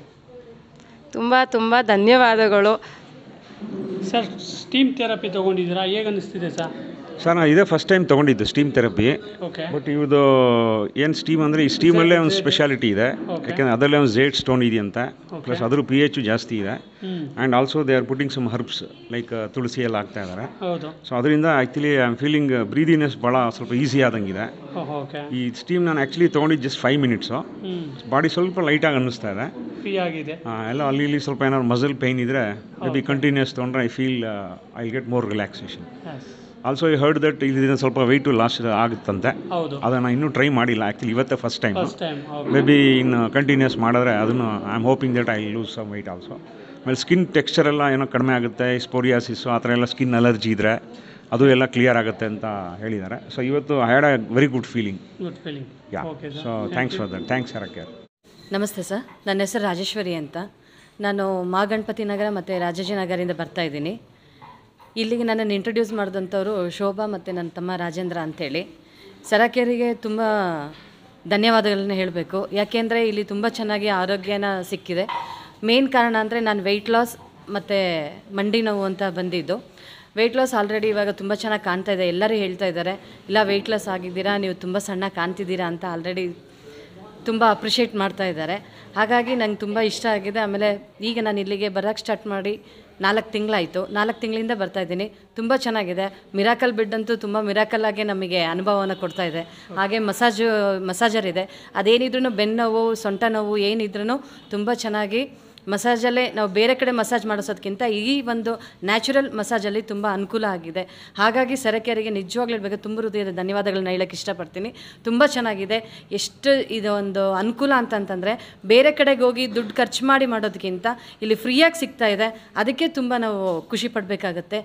ತುಂಬ ತುಂಬ ಧನ್ಯವಾದಗಳು ಸರ್ ಸ್ಟೀಮ್ ಥೆರಪಿ ತೊಗೊಂಡಿದ್ದೀರಾ ಹೇಗೆ ಅನ್ನಿಸ್ತಿದೆ ಸರ್ ಸರ್ ನಾನು ಇದೇ ಫಸ್ಟ್ ಟೈಮ್ ತೊಗೊಂಡಿದ್ದು ಸ್ಟೀಮ್ ಥೆರಪಿ ಓಕೆ ಬಟ್ ಇವ್ದು ಏನು ಸ್ಟೀಮ್ ಅಂದರೆ ಈ ಸ್ಟೀಮಲ್ಲೇ ಒಂದು ಸ್ಪೆಷಾಲಿಟಿ ಇದೆ Okay. ಯಾಕೆಂದರೆ ಅದರಲ್ಲೇ ಒಂದು ಝೇಡ್ ಸ್ಟೋನ್ ಇದೆಯಂತ Okay. ಪ್ಲಸ್ ಅದ್ರ ಪಿ ಎಚ್ ಜಾಸ್ತಿ ಇದೆ hmm. And also they are putting some herbs like tulsi ಎಲ್ಲ ಹಾಕ್ತಾ ಇದ್ದಾರೆ ಹೌದು ಸೊ ಅದರಿಂದ actually I am feeling breathiness ಭಾಳ ಸ್ವಲ್ಪ ಈಸಿ ಆದಂಗಿದೆ ಓಹ್ ಓಕೆ ಈ ಸ್ಟೀಮ್ ನಾನು ಆ್ಯಕ್ಚುಲಿ ತೊಗೊಂಡಿದ್ದು ಜಸ್ಟ್ ಫೈವ್ ಮಿನಿಟ್ಸು ಹ್ಞೂ ಬಾಡಿ ಸ್ವಲ್ಪ ಲೈಟಾಗಿ ಅನ್ನಿಸ್ತಾ ಇದೆ ಫ್ರೀ ಆಗಿದೆ ಆ, ಎಲ್ಲ ಅಲ್ಲಿ ಇಲ್ಲಿ ಸ್ವಲ್ಪ ಏನಾದ್ರು ಮಸಲ್ ಪೈನ್ ಇದ್ದರೆ ಮೇ ಬಿ ಕಂಟಿನ್ಯೂಸ್ ತೊಗೊಂಡ್ರೆ I feel I get more relaxation Yes. Also I heard that ಇದರಿಂದ ಸ್ವಲ್ಪ ವೆಯ್ಟ್ ಲಾಸ್ ಆಗುತ್ತಂತೆ ಹೌದು ಅದನ್ನು ಇನ್ನೂ ಟ್ರೈ ಮಾಡಿಲ್ಲ ಆ್ಯಕ್ಚುಲಿ ಇವತ್ತೇ first time first time maybe ಇನ್ನು ಕಂಟಿನ್ಯೂಸ್ ಮಾಡಿದ್ರೆ ಅದನ್ನು I am hoping that I lose some weight also ಆಮೇಲೆ ಸ್ಕಿನ್ ಟೆಕ್ಸ್ಚರ್ ಎಲ್ಲ ಏನೋ ಕಡಿಮೆ ಆಗುತ್ತೆ ಸ್ಪೋರಿಯಾಸಿಸ್ಸು ಆ ಥರ ಎಲ್ಲ ಸ್ಕಿನ್ ಅಲರ್ಜಿ ಇದ್ದರೆ ಅದು ಎಲ್ಲ ಕ್ಲಿಯರ್ ಆಗುತ್ತೆ ಅಂತ ಹೇಳಿದ್ದಾರೆ ಸೊ ಇವತ್ತು I had a very good feeling good feeling yeah okay sir so thanks for that thanks sir care ನಮಸ್ತೆ ಸರ್ ನನ್ನ ಹೆಸರು ರಾಜೇಶ್ವರಿ ಅಂತ ನಾನು ಮಾ ಗಣಪತಿ ನಗರ ಮತ್ತು ರಾಜಾಜಿನಗರಿಂದ ಬರ್ತಾ ಇದ್ದೀನಿ ಇಲ್ಲಿಗೆ ನನ್ನನ್ನು ಇಂಟ್ರೊಡ್ಯೂಸ್ ಮಾಡಿದಂಥವ್ರು ಶೋಭಾ ಮತ್ತು ನನ್ನ ತಮ್ಮ ರಾಜೇಂದ್ರ ಅಂಥೇಳಿ ಸರಕೇರಿಗೆ ತುಂಬ ಧನ್ಯವಾದಗಳನ್ನ ಹೇಳಬೇಕು ಯಾಕೆಂದರೆ ಇಲ್ಲಿ ತುಂಬ ಚೆನ್ನಾಗಿ ಆರೋಗ್ಯನ ಸಿಕ್ಕಿದೆ ಮೇನ್ ಕಾರಣ ಅಂದರೆ ನಾನು ವೆಯ್ಟ್ ಲಾಸ್ ಮತ್ತು ಮಂಡಿ ನೋವು ಅಂತ ಬಂದಿದ್ದು ವೆಯ್ಟ್ ಲಾಸ್ ಆಲ್ರೆಡಿ ಇವಾಗ ತುಂಬ ಚೆನ್ನಾಗಿ ಕಾಣ್ತಾ ಇದೆ ಎಲ್ಲರೂ ಹೇಳ್ತಾ ಇದ್ದಾರೆ ಇಲ್ಲ ವೆಯ್ಟ್ ಲಾಸ್ ಆಗಿದ್ದೀರಾ ನೀವು ತುಂಬ ಸಣ್ಣ ಕಾಣ್ತಿದ್ದೀರಾ ಅಂತ ಆಲ್ರೆಡಿ ತುಂಬ ಅಪ್ರಿಷಿಯೇಟ್ ಮಾಡ್ತಾ ಇದ್ದಾರೆ ಹಾಗಾಗಿ ನಂಗೆ ತುಂಬ ಇಷ್ಟ ಆಗಿದೆ ಆಮೇಲೆ ಈಗ ನಾನು ಇಲ್ಲಿಗೆ ಬರೋಕ್ಕೆ ಸ್ಟಾರ್ಟ್ ಮಾಡಿ ನಾಲ್ಕು ತಿಂಗಳಾಯಿತು ನಾಲ್ಕು ತಿಂಗಳಿಂದ ಬರ್ತಾ ಇದ್ದೀನಿ ತುಂಬ ಚೆನ್ನಾಗಿದೆ ಮಿರಾಕಲ್ ಬೆಡ್ ಅಂತೂ ತುಂಬ ಮಿರಾಕಲ್ ಆಗಿ ನಮಗೆ ಅನುಭವವನ್ನು ಕೊಡ್ತಾ ಇದೆ ಹಾಗೆ ಮಸಾಜು ಮಸಾಜರ್ ಇದೆ ಅದೇನಿದ್ರೂ ಬೆನ್ನೋವು ಸೊಂಟ ನೋವು ಏನಿದ್ರೂ ತುಂಬ ಚೆನ್ನಾಗಿ ಮಸಾಜಲ್ಲೇ ನಾವು ಬೇರೆ ಕಡೆ ಮಸಾಜ್ ಮಾಡಿಸೋದಕ್ಕಿಂತ ಈ ಒಂದು ನ್ಯಾಚುರಲ್ ಮಸಾಜಲ್ಲಿ ತುಂಬ ಅನುಕೂಲ ಆಗಿದೆ ಹಾಗಾಗಿ ಸರಕೆಯರಿಗೆ ನಿಜವಾಗ್ಲೂ ಹೇಳ್ಬೇಕು ತುಂಬ ಹೃದಯದ ಧನ್ಯವಾದಗಳನ್ನ ಹೇಳೋಕ್ಕೆ ಇಷ್ಟಪಡ್ತೀನಿ ತುಂಬ ಚೆನ್ನಾಗಿದೆ ಎಷ್ಟು ಇದು ಒಂದು ಅನುಕೂಲ ಅಂತಂತಂದರೆ ಬೇರೆ ಕಡೆಗೆ ಹೋಗಿ ದುಡ್ಡು ಖರ್ಚು ಮಾಡಿ ಮಾಡೋದಕ್ಕಿಂತ ಇಲ್ಲಿ ಫ್ರೀಯಾಗಿ ಸಿಗ್ತಾ ಇದೆ ಅದಕ್ಕೆ ತುಂಬ ನಾವು ಖುಷಿ ಪಡಬೇಕಾಗತ್ತೆ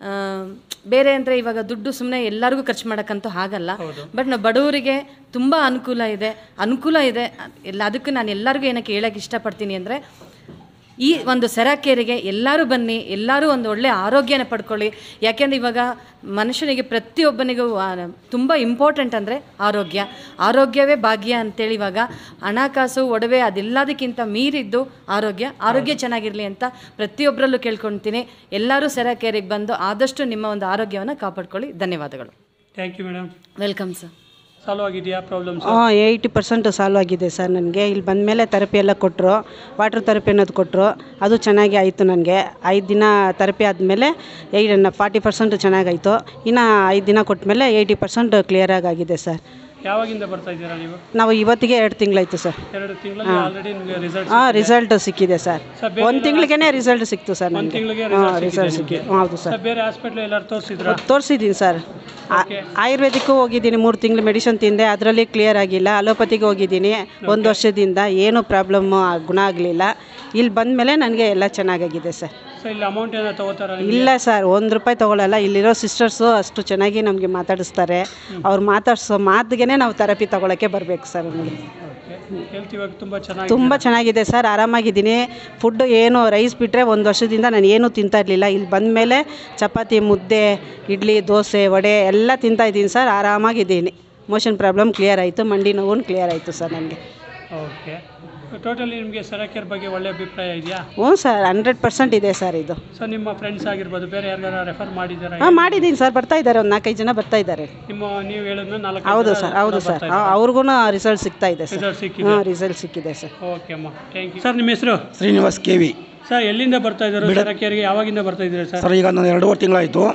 ಬೇರೆ ಅಂದರೆ ಇವಾಗ ದುಡ್ಡು ಸುಮ್ಮನೆ ಎಲ್ಲರಿಗೂ ಖರ್ಚು ಮಾಡೋಕ್ಕಂತೂ ಆಗಲ್ಲ ಬಟ್ ನಾವು ಬಡವರಿಗೆ ತುಂಬ ಅನುಕೂಲ ಇದೆ ಅನುಕೂಲ ಇದೆ ಎಲ್ಲ ಅದಕ್ಕೆ ನಾನು ಎಲ್ಲರಿಗೂ ಏನಕ್ಕೆ ಹೇಳೋಕ್ಕೆ ಇಷ್ಟಪಡ್ತೀನಿ ಅಂದರೆ ಈ ಒಂದು ಸೆರಾಕೇರಿಗೆ ಎಲ್ಲರೂ ಬನ್ನಿ ಎಲ್ಲರೂ ಒಂದು ಒಳ್ಳೆಯ ಆರೋಗ್ಯನ ಪಡ್ಕೊಳ್ಳಿ ಯಾಕೆಂದರೆ ಇವಾಗ ಮನುಷ್ಯನಿಗೆ ಪ್ರತಿಯೊಬ್ಬನಿಗೂ ತುಂಬ ಇಂಪಾರ್ಟೆಂಟ್ ಅಂದರೆ ಆರೋಗ್ಯ ಆರೋಗ್ಯವೇ ಭಾಗ್ಯ ಅಂತೇಳಿ ಇವಾಗ ಹಣಕಾಸು ಒಡವೆ ಅದೆಲ್ಲದಕ್ಕಿಂತ ಮೀರಿದ್ದು ಆರೋಗ್ಯ ಆರೋಗ್ಯ ಚೆನ್ನಾಗಿರಲಿ ಅಂತ ಪ್ರತಿಯೊಬ್ಬರಲ್ಲೂ ಕೇಳ್ಕೊಳ್ತೀನಿ ಎಲ್ಲರೂ ಸೆರಾಕೇರಿಗೆ ಬಂದು ಆದಷ್ಟು ನಿಮ್ಮ ಒಂದು ಆರೋಗ್ಯವನ್ನು ಕಾಪಾಡ್ಕೊಳ್ಳಿ ಧನ್ಯವಾದಗಳು thank you madam welcome sir solve ಆಗಿದೆಯಾ ಪ್ರಾಬ್ಲಮ್ಸ್ ಹಾಂ ಏಯ್ಟಿ ಪರ್ಸೆಂಟ್ ಸಾಲ್ವ್ ಆಗಿದೆ ಸರ್ ನನಗೆ ಇಲ್ಲಿ ಬಂದಮೇಲೆ ಥೆರಪಿ ಎಲ್ಲ ಕೊಟ್ಟರು ವಾಟರ್ ಥೆರಪಿ ಅನ್ನೋದು ಕೊಟ್ಟರು ಅದು ಚೆನ್ನಾಗಿ ಆಯಿತು ನನಗೆ ಐದು ದಿನ ಥೆರಪಿ ಆದಮೇಲೆ ಏಯ್ ಫಾರ್ಟಿ ಪರ್ಸೆಂಟ್ ಚೆನ್ನಾಗಾಯಿತು ಇನ್ನು ಐದು ದಿನ ಕೊಟ್ಟಮೇಲೆ ಏಯ್ಟಿ ಪರ್ಸೆಂಟ್ ಕ್ಲಿಯರಾಗಿ ಆಗಿದೆ ಸರ್ ಯಾವಾಗಿಂದ ಬರ್ತಾ ಇದ್ದೀರಾ ನೀವು ನಾವು ಇವತ್ತಿಗೆ ಎರಡು ತಿಂಗಳಾಯ್ತು ಸರ್ ಎರಡು ತಿಂಗಳಲ್ಲಿ ಆಲ್ರೆಡಿ ನಿಮಗೆ ರಿಸಲ್ಟ್ ಹಾಂ ರಿಸಲ್ಟ್ ಸಿಕ್ಕಿದೆ ಸರ್ ಒಂದು ತಿಂಗಳಿಗೇ ರಿಸಲ್ಟ್ ಸಿಕ್ತು ಸರ್ ಒಂದು ನನಗೆ ತಿಂಗಳಿಗೆ ಹಾಂ ರಿಸಲ್ಟ್ ರಿಸಲ್ಟ್ ಸಿಕ್ಕಿದೆ ಸಿಕ್ಕಿ ಹೌದು ಸರ್ ಸರ್ ಬೇರೆ ಹಾಸ್ಪಿಟ್ಲ್ ಎಲ್ಲರೂ ತೋರಿಸಿದ್ರಾ ತೋರಿಸಿದ್ದೀನಿ ಸರ್ ಆ- ಆಯುರ್ವೇದಿಕ್ಕೂ ಹೋಗಿದ್ದೀನಿ ಮೂರು ತಿಂಗಳು ಮೆಡಿಸಿನ್ ತಿಂದೆ ಅದರಲ್ಲಿ ಕ್ಲಿಯರ್ ಆಗಿಲ್ಲ ಅಲೋಪತಿಗೆ ಹೋಗಿದ್ದೀನಿ ಒಂದು ವರ್ಷದಿಂದ ಏನೂ ಪ್ರಾಬ್ಲಮ್ ಗುಣ ಆಗಲಿಲ್ಲ ಇಲ್ಲಿ ಬಂದಮೇಲೆ ನನಗೆ ಎಲ್ಲ ಚೆನ್ನಾಗಾಗಿದೆ ಸರ್ ಸೊ ಇಲ್ಲಿ ಅಮೌಂಟ್ ಏನೋ ತಗೋತಾರ ಇಲ್ಲ ಸರ್ ಒಂದು ರೂಪಾಯಿ ತೊಗೊಳಲ್ಲ ಇಲ್ಲಿರೋ ಸಿಸ್ಟರ್ಸು ಅಷ್ಟು ಚೆನ್ನಾಗಿ ನಮಗೆ ಮಾತಾಡಿಸ್ತಾರೆ ಅವ್ರು ಮಾತಾಡ್ಸೋ ಮಾತಿಗೆ ನಾವು ಥೆರಪಿ ತೊಗೊಳಕ್ಕೆ ಬರಬೇಕು ಸರ್ ನಮಗೆ ಹೆಲ್ತ್ ಇವಾಗ ತುಂಬ ಚೆನ್ನಾಗಿ ತುಂಬ ಚೆನ್ನಾಗಿದೆ ಸರ್ ಆರಾಮಾಗಿದ್ದೀನಿ ಫುಡ್ ಏನು ರೈಸ್ ಬಿಟ್ಟರೆ ಒಂದು ವರ್ಷದಿಂದ ನಾನು ಏನೂ ತಿಂತಾ ಇರಲಿಲ್ಲ ಇಲ್ಲಿ ಬಂದಮೇಲೆ ಚಪಾತಿ ಮುದ್ದೆ ಇಡ್ಲಿ ದೋಸೆ ವಡೆ ಎಲ್ಲ ತಿಂತಾ ಇದ್ದೀನಿ ಸರ್ ಆರಾಮಾಗಿದ್ದೀನಿ ಮೋಷನ್ ಪ್ರಾಬ್ಲಮ್ ಕ್ಲಿಯರ್ ಆಯಿತು ಮಂಡಿ ನೋವು ಕ್ಲಿಯರ್ ಆಯಿತು ಸರ್ ನನಗೆ ಓಕೆ ಟೋಟಲಿ ನಿಮಗೆ ಸರಕೇರ್ ಬಗ್ಗೆ ಒಳ್ಳೆ ಅಭಿಪ್ರಾಯ ಇದೆಯಾ ಹ್ಞೂ ಸರ್ ಹಂಡ್ರೆಡ್ ಪರ್ಸೆಂಟ್ ಇದೆ ಸರ್ ಇದು ಸೊ ನಿಮ್ಮ ಫ್ರೆಂಡ್ಸ್ ಆಗಿರ್ಬೋದು ಬೇರೆ ಯಾರಿಗಾರ ರೆಫರ್ ಮಾಡಿದ್ದೀರಾ ಹಾಂ ಮಾಡಿದ್ದೀನಿ ಸರ್ ಬರ್ತಾ ಇದ್ದಾರೆ ಒಂದು ನಾಲ್ಕೈದು ಜನ ಬರ್ತಾ ಇದ್ದಾರೆ ನಿಮ್ಮ ನೀವು ಹೇಳಿದ್ನ ನಾಲ್ಕು ಹೌದು ಸರ್ ಹೌದು ಸರ್ ಅವ್ರಿಗೂ ರಿಸಲ್ಟ್ ಸಿಗ್ತಾ ಇದೆ ಸರ್ Result ಸಿಕ್ಕಿದೆ? ಹಾಂ ರಿಸಲ್ಟ್ ಸಿಕ್ಕಿದೆ ಸರ್ ಓಕೆ ಅಮ್ಮ ಥ್ಯಾಂಕ್ ಯು ಸರ್ ನಿಮ್ಮ ಹೆಸರು ಶ್ರೀನಿವಾಸ್ ಕೆ ವಿ ಸರ್ ಎಲ್ಲಿಂದ ಬರ್ತಾ ಇದ್ದಾರೆ ಸರಕೇರಿಗೆ ಯಾವಾಗಿಂದ ಬರ್ತಾ ಇದ್ದೀರಾ ಸರ್ ಸರ್ ಈಗ ನಾನು ಎರಡೂವರೆ ತಿಂಗಳಾಯಿತು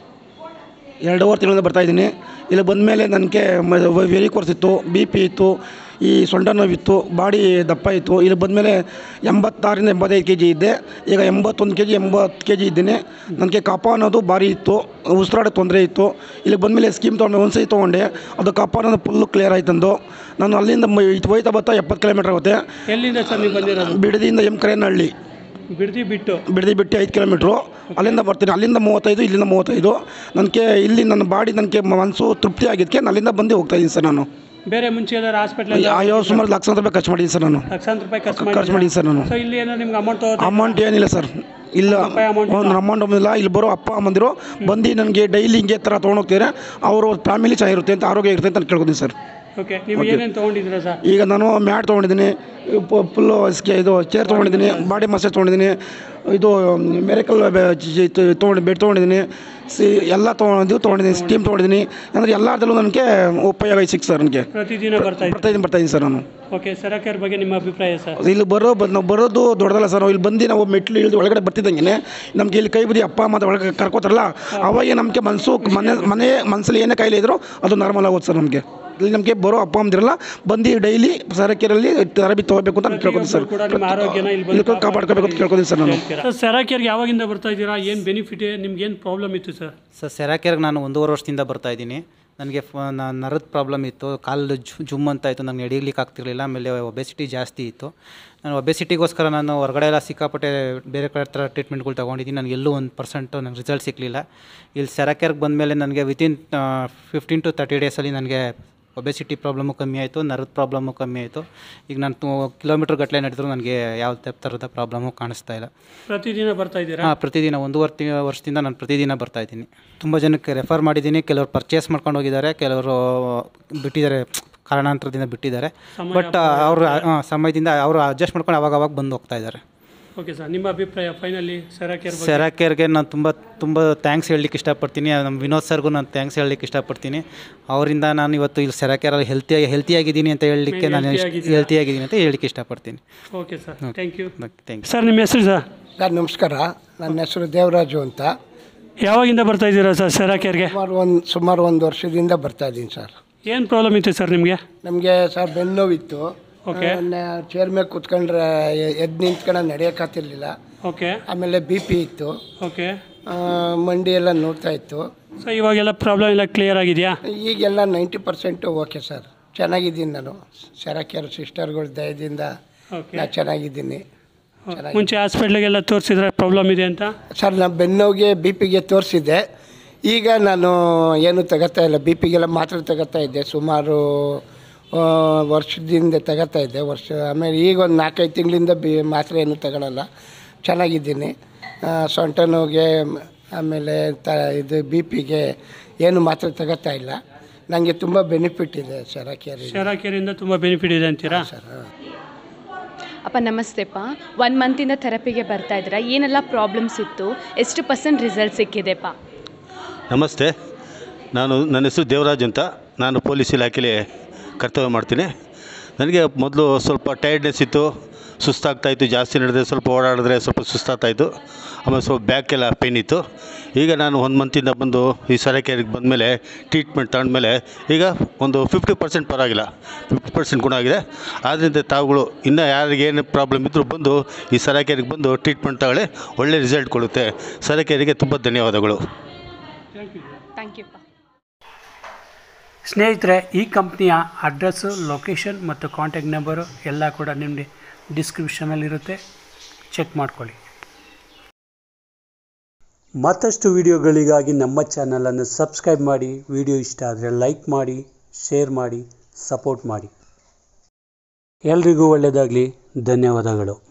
ಎರಡೂವರೆ ತಿಂಗಳಿಂದ ಬರ್ತಾಯಿದ್ದೀನಿ ಇಲ್ಲಿ ಬಂದಮೇಲೆ ನನಗೆ ವೆರಿ ಕೋರ್ಸ್ ಇತ್ತು ಬಿ ಪಿ ಇತ್ತು ಈ ಸೊಂಟ ನೋವಿತ್ತು ಬಾಡಿ ದಪ್ಪ ಇತ್ತು ಇಲ್ಲಿ ಬಂದಮೇಲೆ ಎಂಬತ್ತಾರರಿಂದ ಎಂಬತ್ತೈದು ಕೆ ಜಿ ಇದ್ದೆ ಈಗ ಎಂಬತ್ತೊಂದು ಕೆ ಜಿ ಎಂಬತ್ತು ಕೆ ಜಿ ಇದ್ದೀನಿ ನನಗೆ ಕಪ ಅನ್ನೋದು ಭಾರಿ ಇತ್ತು ಉಸಿರಾಡೋ ತೊಂದರೆ ಇತ್ತು ಇಲ್ಲಿ ಬಂದಮೇಲೆ ಸ್ಕೀಮ್ ತೊಗೊಂಡೆ ಒಂದು ಸತಿ ತೊಗೊಂಡೆ ಅದು ಕಪ ಅನ್ನೋದು ಫುಲ್ಲು ಕ್ಲಿಯರ್ ಆಯ್ತಂದು ನಾನು ಅಲ್ಲಿಂದ ಮ- ಇದು ಹೋಯ್ತಾ ಬರ್ತಾ ಎಪ್ಪತ್ತು ಕಿಲೋಮೀಟ್ರ್ ಆಗುತ್ತೆ ಎಲ್ಲಿಂದ ಸರ್ ನೀವು ಬಂದಿರೋದು ಬಿಡದಿಯಿಂದ ಎಮ್ ಕರೇನಹಳ್ಳಿ ಬಿಡದಿ ಬಿಟ್ಟು ಬಿಡದಿ ಬಿಟ್ಟು ಐದು ಕಿಲೋಮೀಟ್ರು ಅಲ್ಲಿಂದ ಬರ್ತೀನಿ ಅಲ್ಲಿಂದ ಮೂವತ್ತೈದು ಇಲ್ಲಿಂದ ಮೂವತ್ತೈದು ನನಗೆ ಇಲ್ಲಿ ನನ್ನ ಬಾಡಿ ನನಗೆ ಮನಸ್ಸು ತೃಪ್ತಿ ಆಗಿದ್ದಕ್ಕೆ ನಾನು ಅಲ್ಲಿಂದ ಬಂದು ಹೋಗ್ತಾ ಇದ್ದೀನಿ ಸರ್ ನಾನು ಬೇರೆ ಮುಂಚೆ ಏನಾದ್ರು ಹಾಸ್ಪಿಟ್ಲ್ ಅಯ್ಯೋ ಸುಮಾರು ಲಕ್ಷಾಂತರ ರೂಪಾಯಿ ಖರ್ಚು ಮಾಡಿದ್ದೀನಿ ಸರ್ ನಾನು ಲಕ್ಷಾಂತರ ರೂಪಾಯಿ ಖರ್ಚು ಖರ್ಚು ಮಾಡಿದ್ದೀನಿ ಸರ್ ನಾನು ಸೊ ಇಲ್ಲಿ ಏನಾದ್ರು ನಿಮ್ಗೆ ಅಮೌಂಟ್ ತಗೋ ಅಮೌಂಟ್ ಏನಿಲ್ಲ ಸರ್ ಇಲ್ಲ ಒಂದು ಅಮೌಂಟ್ ಇಲ್ಲ ಇಲ್ಲಿ ಬರೋ ಅಪ್ಪ ಅಮ್ಮಂದಿರು ಬಂದು ನನಗೆ ಡೈಲಿ ಹಿಂಗೆ ಥರ ತೊಗೊಂಡೋಗ್ತಾರೆ ಅವರು ಫ್ಯಾಮಿಲಿ ಚೆನ್ನಾಗಿರುತ್ತೆ ಅಂತ ಆರೋಗ್ಯ ಇರುತ್ತೆ ಅಂತ ಕೇಳ್ಕೊತೀನಿ ಸರ್ ಓಕೆ ನೀವು ಏನೇನು ತೊಗೊಂಡಿದ್ದೀರಾ ಸರ್ ಈಗ ನಾನು ಮ್ಯಾಟ್ ತೊಗೊಂಡಿದ್ದೀನಿ ಫುಲ್ಲು ಇದು ಚೇರ್ ತೊಗೊಂಡಿದ್ದೀನಿ ಬಾಡಿ ಮಸಾಜ್ ತೊಗೊಂಡಿದ್ದೀನಿ ಇದು ಮೆರಿಕಲ್ ತೊಗೊಂಡು ಬೆಡ್ ತೊಗೊಂಡಿದ್ದೀನಿ ಸಿ ಎಲ್ಲ ತೊಗೊಂಡು ತೊಗೊಂಡಿದ್ದೀನಿ ಸ್ಟೀಮ್ ತೊಗೊಂಡಿದ್ದೀನಿ ಅಂದರೆ ಎಲ್ಲದರಲ್ಲೂ ನನಗೆ ಉಪಯೋಗ ಸಿಕ್ತು ಸರ್ ನನಗೆ ಪ್ರತಿದಿನ ಬರ್ತಾ ಇದ್ದೀರಾ ಬರ್ತಾಯಿದ್ದೀನಿ ಬರ್ತಾಯಿದ್ದೀನಿ ಸರ್ ನಾನು ಓಕೆ ಸರಕೇರ್ ಬಗ್ಗೆ ನಿಮ್ಮ ಅಭಿಪ್ರಾಯ ಸರ್ ಇಲ್ಲಿ ಬರೋ ಬ- ನಾವು ಬರೋದು ದೊಡ್ಡದಲ್ಲ ಸರ್ ನಾವು ಇಲ್ಲಿ ಬಂದು ನಾವು ಮೆಟ್ಲು ಇಳಿದು ಒಳಗಡೆ ಬರ್ತಿದ್ದಂಗೆ ನಮಗೆ ಇಲ್ಲಿ ಕೈ ಬದಿ ಅಪ್ಪ ಅಮ್ಮ ಒಳಗೆ ಕರ್ಕೋತಾರಲ್ಲ ಅವಾಗೆ ನಮಗೆ ಮನಸ್ಸು ಮನೆ ಮನೆ ಮನಸ್ಸಲ್ಲಿ ಏನೇ ಕಾಯಿಲೆ ಇದ್ರು ಅದು ನಾರ್ಮಲ್ ಆಗುತ್ತೆ ಸರ್ ನಮಗೆ ಇಲ್ಲಿ ನಮಗೆ ಬರೋ ಅಪ್ಪ ಅಮ್ಮದಿರಲ್ಲ ಬಂದು ಡೈಲಿ ಸರಕೇರಲ್ಲಿ ತರಬೇತಿ ತೊಗೋಬೇಕು ಅಂತ ನಾನು ಕೇಳ್ಕೊತೀನಿ ಸರ್ ಕೂಡ ನಿಮ್ಮ ಆರೋಗ್ಯನ ಇಲ್ಲಿ ಇಲ್ಲಿ ಕಾಪಾಡ್ಕೋಬೇಕು ಅಂತ ಕೇಳ್ಕೊತೀನಿ ಸರ್ ನಾನು ಸರ್ ಸೆರಾಕೇರ್ಗೆ ಯಾವಾಗಿಂದ ಬರ್ತಾ ಇದ್ದೀರಾ ಏನು ಬೆನಿಫಿಟ್ ನಿಮ್ಗೆ ಏನು ಪ್ರಾಬ್ಲಮ್ ಇತ್ತು ಸರ್ ಸರ್ ಸೆರಾಕೇರ್ಗೆ ನಾನು ಒಂದೂವರೆ ವರ್ಷದಿಂದ ಬರ್ತಾ ಇದ್ದೀನಿ ನನಗೆ ಫ ನರದ ಪ್ರಾಬ್ಲಮ್ ಇತ್ತು ಕಾಲು ಜುಮ್ ಅಂತ ಇತ್ತು ನಂಗೆ ನಡೀಲಿಕ್ಕೆ ಆಗ್ತಿರ್ಲಿಲ್ಲ ಆಮೇಲೆ ಒಬೆಸಿಟಿ ಜಾಸ್ತಿ ಇತ್ತು ನಾನು ಒಬೆಸಿಟಿಗೋಸ್ಕರ ನಾನು ಹೊರಗಡೆ ಎಲ್ಲ ಸಿಕ್ಕಾಪಟ್ಟೆ ಬೇರೆ ಕಡೆ ಹತ್ರ ಟ್ರೀಟ್ಮೆಂಟ್ಗಳು ತೊಗೊಂಡಿದ್ದೀನಿ ನನಗೆ ಎಲ್ಲೂ ಒಂದು ಪರ್ಸೆಂಟು ನಂಗೆ ರಿಸಲ್ಟ್ ಸಿಕ್ಕಲಿಲ್ಲ ಇಲ್ಲಿ ಸೆರಾಕೆರ್ಗೆ ಬಂದಮೇಲೆ ನನಗೆ ವಿತಿನ್ ಫಿಫ್ಟೀನ್ ಟು ತರ್ಟಿ ಡೇಸಲ್ಲಿ ನನಗೆ ಒಬೆಸಿಟಿ ಪ್ರಾಬ್ಲಮ್ಮು ಕಮ್ಮಿ ಆಯಿತು ನರದ ಪ್ರಾಬ್ಲಮ್ಮು ಕಮ್ಮಿ ಆಯಿತು ಈಗ ನಾನು ಕಿಲೋಮೀಟ್ರ್ ಗಟ್ಟಲೆ ನಡೆದ್ರು ನನಗೆ ಯಾವ ಥರದ ಪ್ರಾಬ್ಲಮ್ಮು ಕಾಣಿಸ್ತಾ ಇಲ್ಲ ಪ್ರತಿದಿನ ಬರ್ತಾ ಇದ್ದೀರಾ ಹಾಂ ಪ್ರತಿದಿನ ಒಂದೂವರೆ ತಿ ವರ್ಷದಿಂದ ನಾನು ಪ್ರತಿದಿನ ಬರ್ತಾ ಇದ್ದೀನಿ ತುಂಬ ಜನಕ್ಕೆ ರೆಫರ್ ಮಾಡಿದ್ದೀನಿ ಕೆಲವರು ಪರ್ಚೇಸ್ ಮಾಡ್ಕೊಂಡು ಹೋಗಿದ್ದಾರೆ ಕೆಲವರು ಬಿಟ್ಟಿದ್ದಾರೆ ಕಾರಣಾಂತರದಿಂದ ಬಿಟ್ಟಿದ್ದಾರೆ ಸಮಯ ಬಟ್ ಅವರು ಸಮಯದಿಂದ ಅವರು ಅಡ್ಜಸ್ಟ್ ಮಾಡ್ಕೊಂಡು ಅವಾಗ ಅವಾಗ ಬಂದು ಹೋಗ್ತಾ ಇದ್ದಾರೆ ಓಕೆ ಸರ್ ನಿಮ್ಮ ಅಭಿಪ್ರಾಯ ಫೈನಲಿ ಸೆರಾಕೇರ್ ಬಗ್ಗೆ ಸೆರಾಕೇರ್ಗೆ ನಾನು ತುಂಬ ತುಂಬ ಥ್ಯಾಂಕ್ಸ್ ಹೇಳಲಿಕ್ಕೆ ಇಷ್ಟಪಡ್ತೀನಿ ನಮ್ಮ ವಿನೋದ್ ಸರ್ಗೂ ನಾನು ಥ್ಯಾಂಕ್ಸ್ ಹೇಳಲಿಕ್ಕೆ ಇಷ್ಟಪಡ್ತೀನಿ ಅವರಿಂದ ನಾನು ಇವತ್ತು ಇಲ್ಲಿ ಸೆರಾಕೇರಲ್ಲಿ ಹೆಲ್ತಿಯಾಗಿ ಹೆಲ್ತಿಯಾಗಿದ್ದೀನಿ ಅಂತ ಹೇಳಲಿಕ್ಕೆ ನಾನು Healthy ಆಗಿದ್ದೀರಾ? ಹೆಲ್ತಿಯಾಗಿದ್ದೀನಿ ಅಂತ ಹೇಳಲಿಕ್ಕೆ ಇಷ್ಟಪಡ್ತೀನಿ okay sir thank you thank you sir ನಿಮ್ಮ ಹೆಸರು ಸರ್ ಸರ್ ನಮಸ್ಕಾರ ನನ್ನ ಹೆಸರು ದೇವರಾಜು ಅಂತ ಯಾವಾಗಿಂದ ಬರ್ತಾ ಇದ್ದೀರಾ ಸರ್ ಸೆರಾಕೇರ್ಗೆ ಸುಮಾರು ಒಂದು ಸುಮಾರು ಒಂದು ವರ್ಷದಿಂದ ಬರ್ತಾ ಇದ್ದೀನಿ ಸರ್ ಏನು ಪ್ರಾಬ್ಲಮ್ ಇತ್ತು ಸರ್ ನಿಮಗೆ ನಮಗೆ ಸರ್ ಬೆನ್ನು ನೋವಿತ್ತು Okay. ಚೇರ್ ಮೇಲೆ ಕೂತ್ಕೊಂಡ್ರೆ ಎದ್ದು ನಿಂತ್ಕೊಂಡು ನಡೆಯೋಕ್ಕಾಗ್ತಿರ್ಲಿಲ್ಲ ಓಕೆ ಆಮೇಲೆ ಬಿ ಪಿ ಇತ್ತು ಓಕೆ ಆ, ಮಂಡಿ ಎಲ್ಲ ನೋಡ್ತಾ ಇತ್ತು ಸೊ ಇವಾಗೆಲ್ಲ ಪ್ರಾಬ್ಲಮ್ ಎಲ್ಲ ಕ್ಲಿಯರ್ ಆಗಿದೆಯಾ ಈಗೆಲ್ಲ ನೈಂಟಿ ಪರ್ಸೆಂಟು ಓಕೆ ಸರ್ ಚೆನ್ನಾಗಿದ್ದೀನಿ ನಾನು ಸೆರಾಕ್ಯಾರ ಸಿಸ್ಟರ್ಗಳ ದಯದಿಂದ Okay. ನಾನು ಚೆನ್ನಾಗಿದ್ದೀನಿ ಚೆನ್ನಾಗಿ ಮುಂಚೆ ಹಾಸ್ಪಿಟ್ಲಿಗೆಲ್ಲ ತೋರಿಸಿದ್ರೆ ಪ್ರಾಬ್ಲಮ್ ಇದೆ ಅಂತ ಸರ್ ನಾನು ಬೆನ್ನೋಗೆ ಬಿ ಪಿಗೆ ತೋರಿಸಿದ್ದೆ ಈಗ ನಾನು ಏನು ತಗೋತಾ ಇಲ್ಲ ಬಿ ಪಿಗೆಲ್ಲ ಮಾತ್ರೆ ತಗೋತಾ ಇದ್ದೆ ಸುಮಾರು ಆ, ವರ್ಷದಿಂದ ತಗೋತಾ ಇದ್ದೆ ವರ್ಷ ಆಮೇಲೆ ಈಗ ಒಂದು ನಾಲ್ಕೈದು ತಿಂಗಳಿಂದ ಬಿ ಮಾತ್ರೆ ಏನು ತಗೊಳ್ಳಲ್ಲ ಚೆನ್ನಾಗಿದ್ದೀನಿ ಆ, ಸೊಂಟ ನೋವಿಗೆ ಮ್- ಆಮೇಲೆ ತ ಇದು ಬಿ ಪಿಗೆ ಏನು ಮಾತ್ರೆ ತಗೋತಾ ಇಲ್ಲ ನನಗೆ ತುಂಬ ಬೆನಿಫಿಟ್ ಇದೆ ಸೆರಾಕೇರಿ ಸೆರಾಕೇರಿಂದ ತುಂಬ ಬೆನಿಫಿಟ್ ಇದೆ ಅಂತೀರಾ ಅಪ್ಪ ನಮಸ್ತೆಪ್ಪ ಒನ್ ಮಂತಿಂದ ಥೆರಪಿಗೆ ಬರ್ತಾ ಇದ್ದೀರಾ ಏನೆಲ್ಲ ಪ್ರಾಬ್ಲಮ್ಸ್ ಇತ್ತು ಎಷ್ಟು ಪರ್ಸೆಂಟ್ ರಿಸಲ್ಟ್ ಸಿಕ್ಕಿದೆಪ್ಪ ನಮಸ್ತೆ ನಾನು ನನ್ನ ಹೆಸರು ದೇವರಾಜ್ ಅಂತ ನಾನು ಪೊಲೀಸ್ ಇಲಾಖೆಯಲ್ಲಿ ಕರ್ತವ್ಯ ಮಾಡ್ತೀನಿ ನನಗೆ ಮೊದಲು ಸ್ವಲ್ಪ ಟೈರ್ಡ್ನೆಸ್ ಇತ್ತು ಸುಸ್ತಾಗ್ತಾಯಿತ್ತು ಜಾಸ್ತಿ ನಡೆದ್ರೆ ಸ್ವಲ್ಪ ಓಡಾಡಿದ್ರೆ ಸ್ವಲ್ಪ ಸುಸ್ತಾಗ್ತಾಯಿತ್ತು ಆಮೇಲೆ ಸ್ವಲ್ಪ ಬ್ಯಾಕೆಲ್ಲ ಪೇನ್ ಇತ್ತು ಈಗ ನಾನು ಒಂದು ಮಂತಿಂದ ಬಂದು ಈ ಸರಕೇರಿಗೆ ಬಂದಮೇಲೆ ಟ್ರೀಟ್ಮೆಂಟ್ ತಗೊಂಡ್ಮೇಲೆ ಈಗ ಒಂದು ಫಿಫ್ಟಿ ಪರ್ಸೆಂಟ್ ಪರವಾಗಿಲ್ಲ ಫಿಫ್ಟಿ ಪರ್ಸೆಂಟ್ ಗುಣ ಆಗಿದೆ ಆದ್ದರಿಂದ ತಾವುಗಳು ಇನ್ನೂ ಯಾರಿಗೇನು ಪ್ರಾಬ್ಲಮ್ ಇದ್ದರೂ ಬಂದು ಈ ಸರಕೇರಿಗೆ ಬಂದು ಟ್ರೀಟ್ಮೆಂಟ್ ತಗೊಳ್ಳಿ ಒಳ್ಳೆ ರಿಸಲ್ಟ್ ಕೊಡುತ್ತೆ ಸರಕೇರಿಗೆ ತುಂಬ ಧನ್ಯವಾದಗಳು ಥ್ಯಾಂಕ್ ಯು ಸ್ನೇಹಿತರೆ ಈ ಕಂಪ್ನಿಯ ಅಡ್ರೆಸ್ಸು ಲೊಕೇಶನ್ ಮತ್ತು ಕಾಂಟ್ಯಾಕ್ಟ್ ನಂಬರು ಎಲ್ಲ ಕೂಡ ನಿಮಗೆ ಡಿಸ್ಕ್ರಿಪ್ಷನಲ್ಲಿರುತ್ತೆ ಚೆಕ್ ಮಾಡ್ಕೊಳ್ಳಿ ಮತ್ತಷ್ಟು ವಿಡಿಯೋಗಳಿಗಾಗಿ ನಮ್ಮ ಚಾನಲನ್ನು ಸಬ್ಸ್ಕ್ರೈಬ್ ಮಾಡಿ ವಿಡಿಯೋ ಇಷ್ಟ ಆದರೆ ಲೈಕ್ ಮಾಡಿ ಶೇರ್ ಮಾಡಿ ಸಪೋರ್ಟ್ ಮಾಡಿ ಎಲ್ರಿಗೂ ಒಳ್ಳೆಯದಾಗಲಿ ಧನ್ಯವಾದಗಳು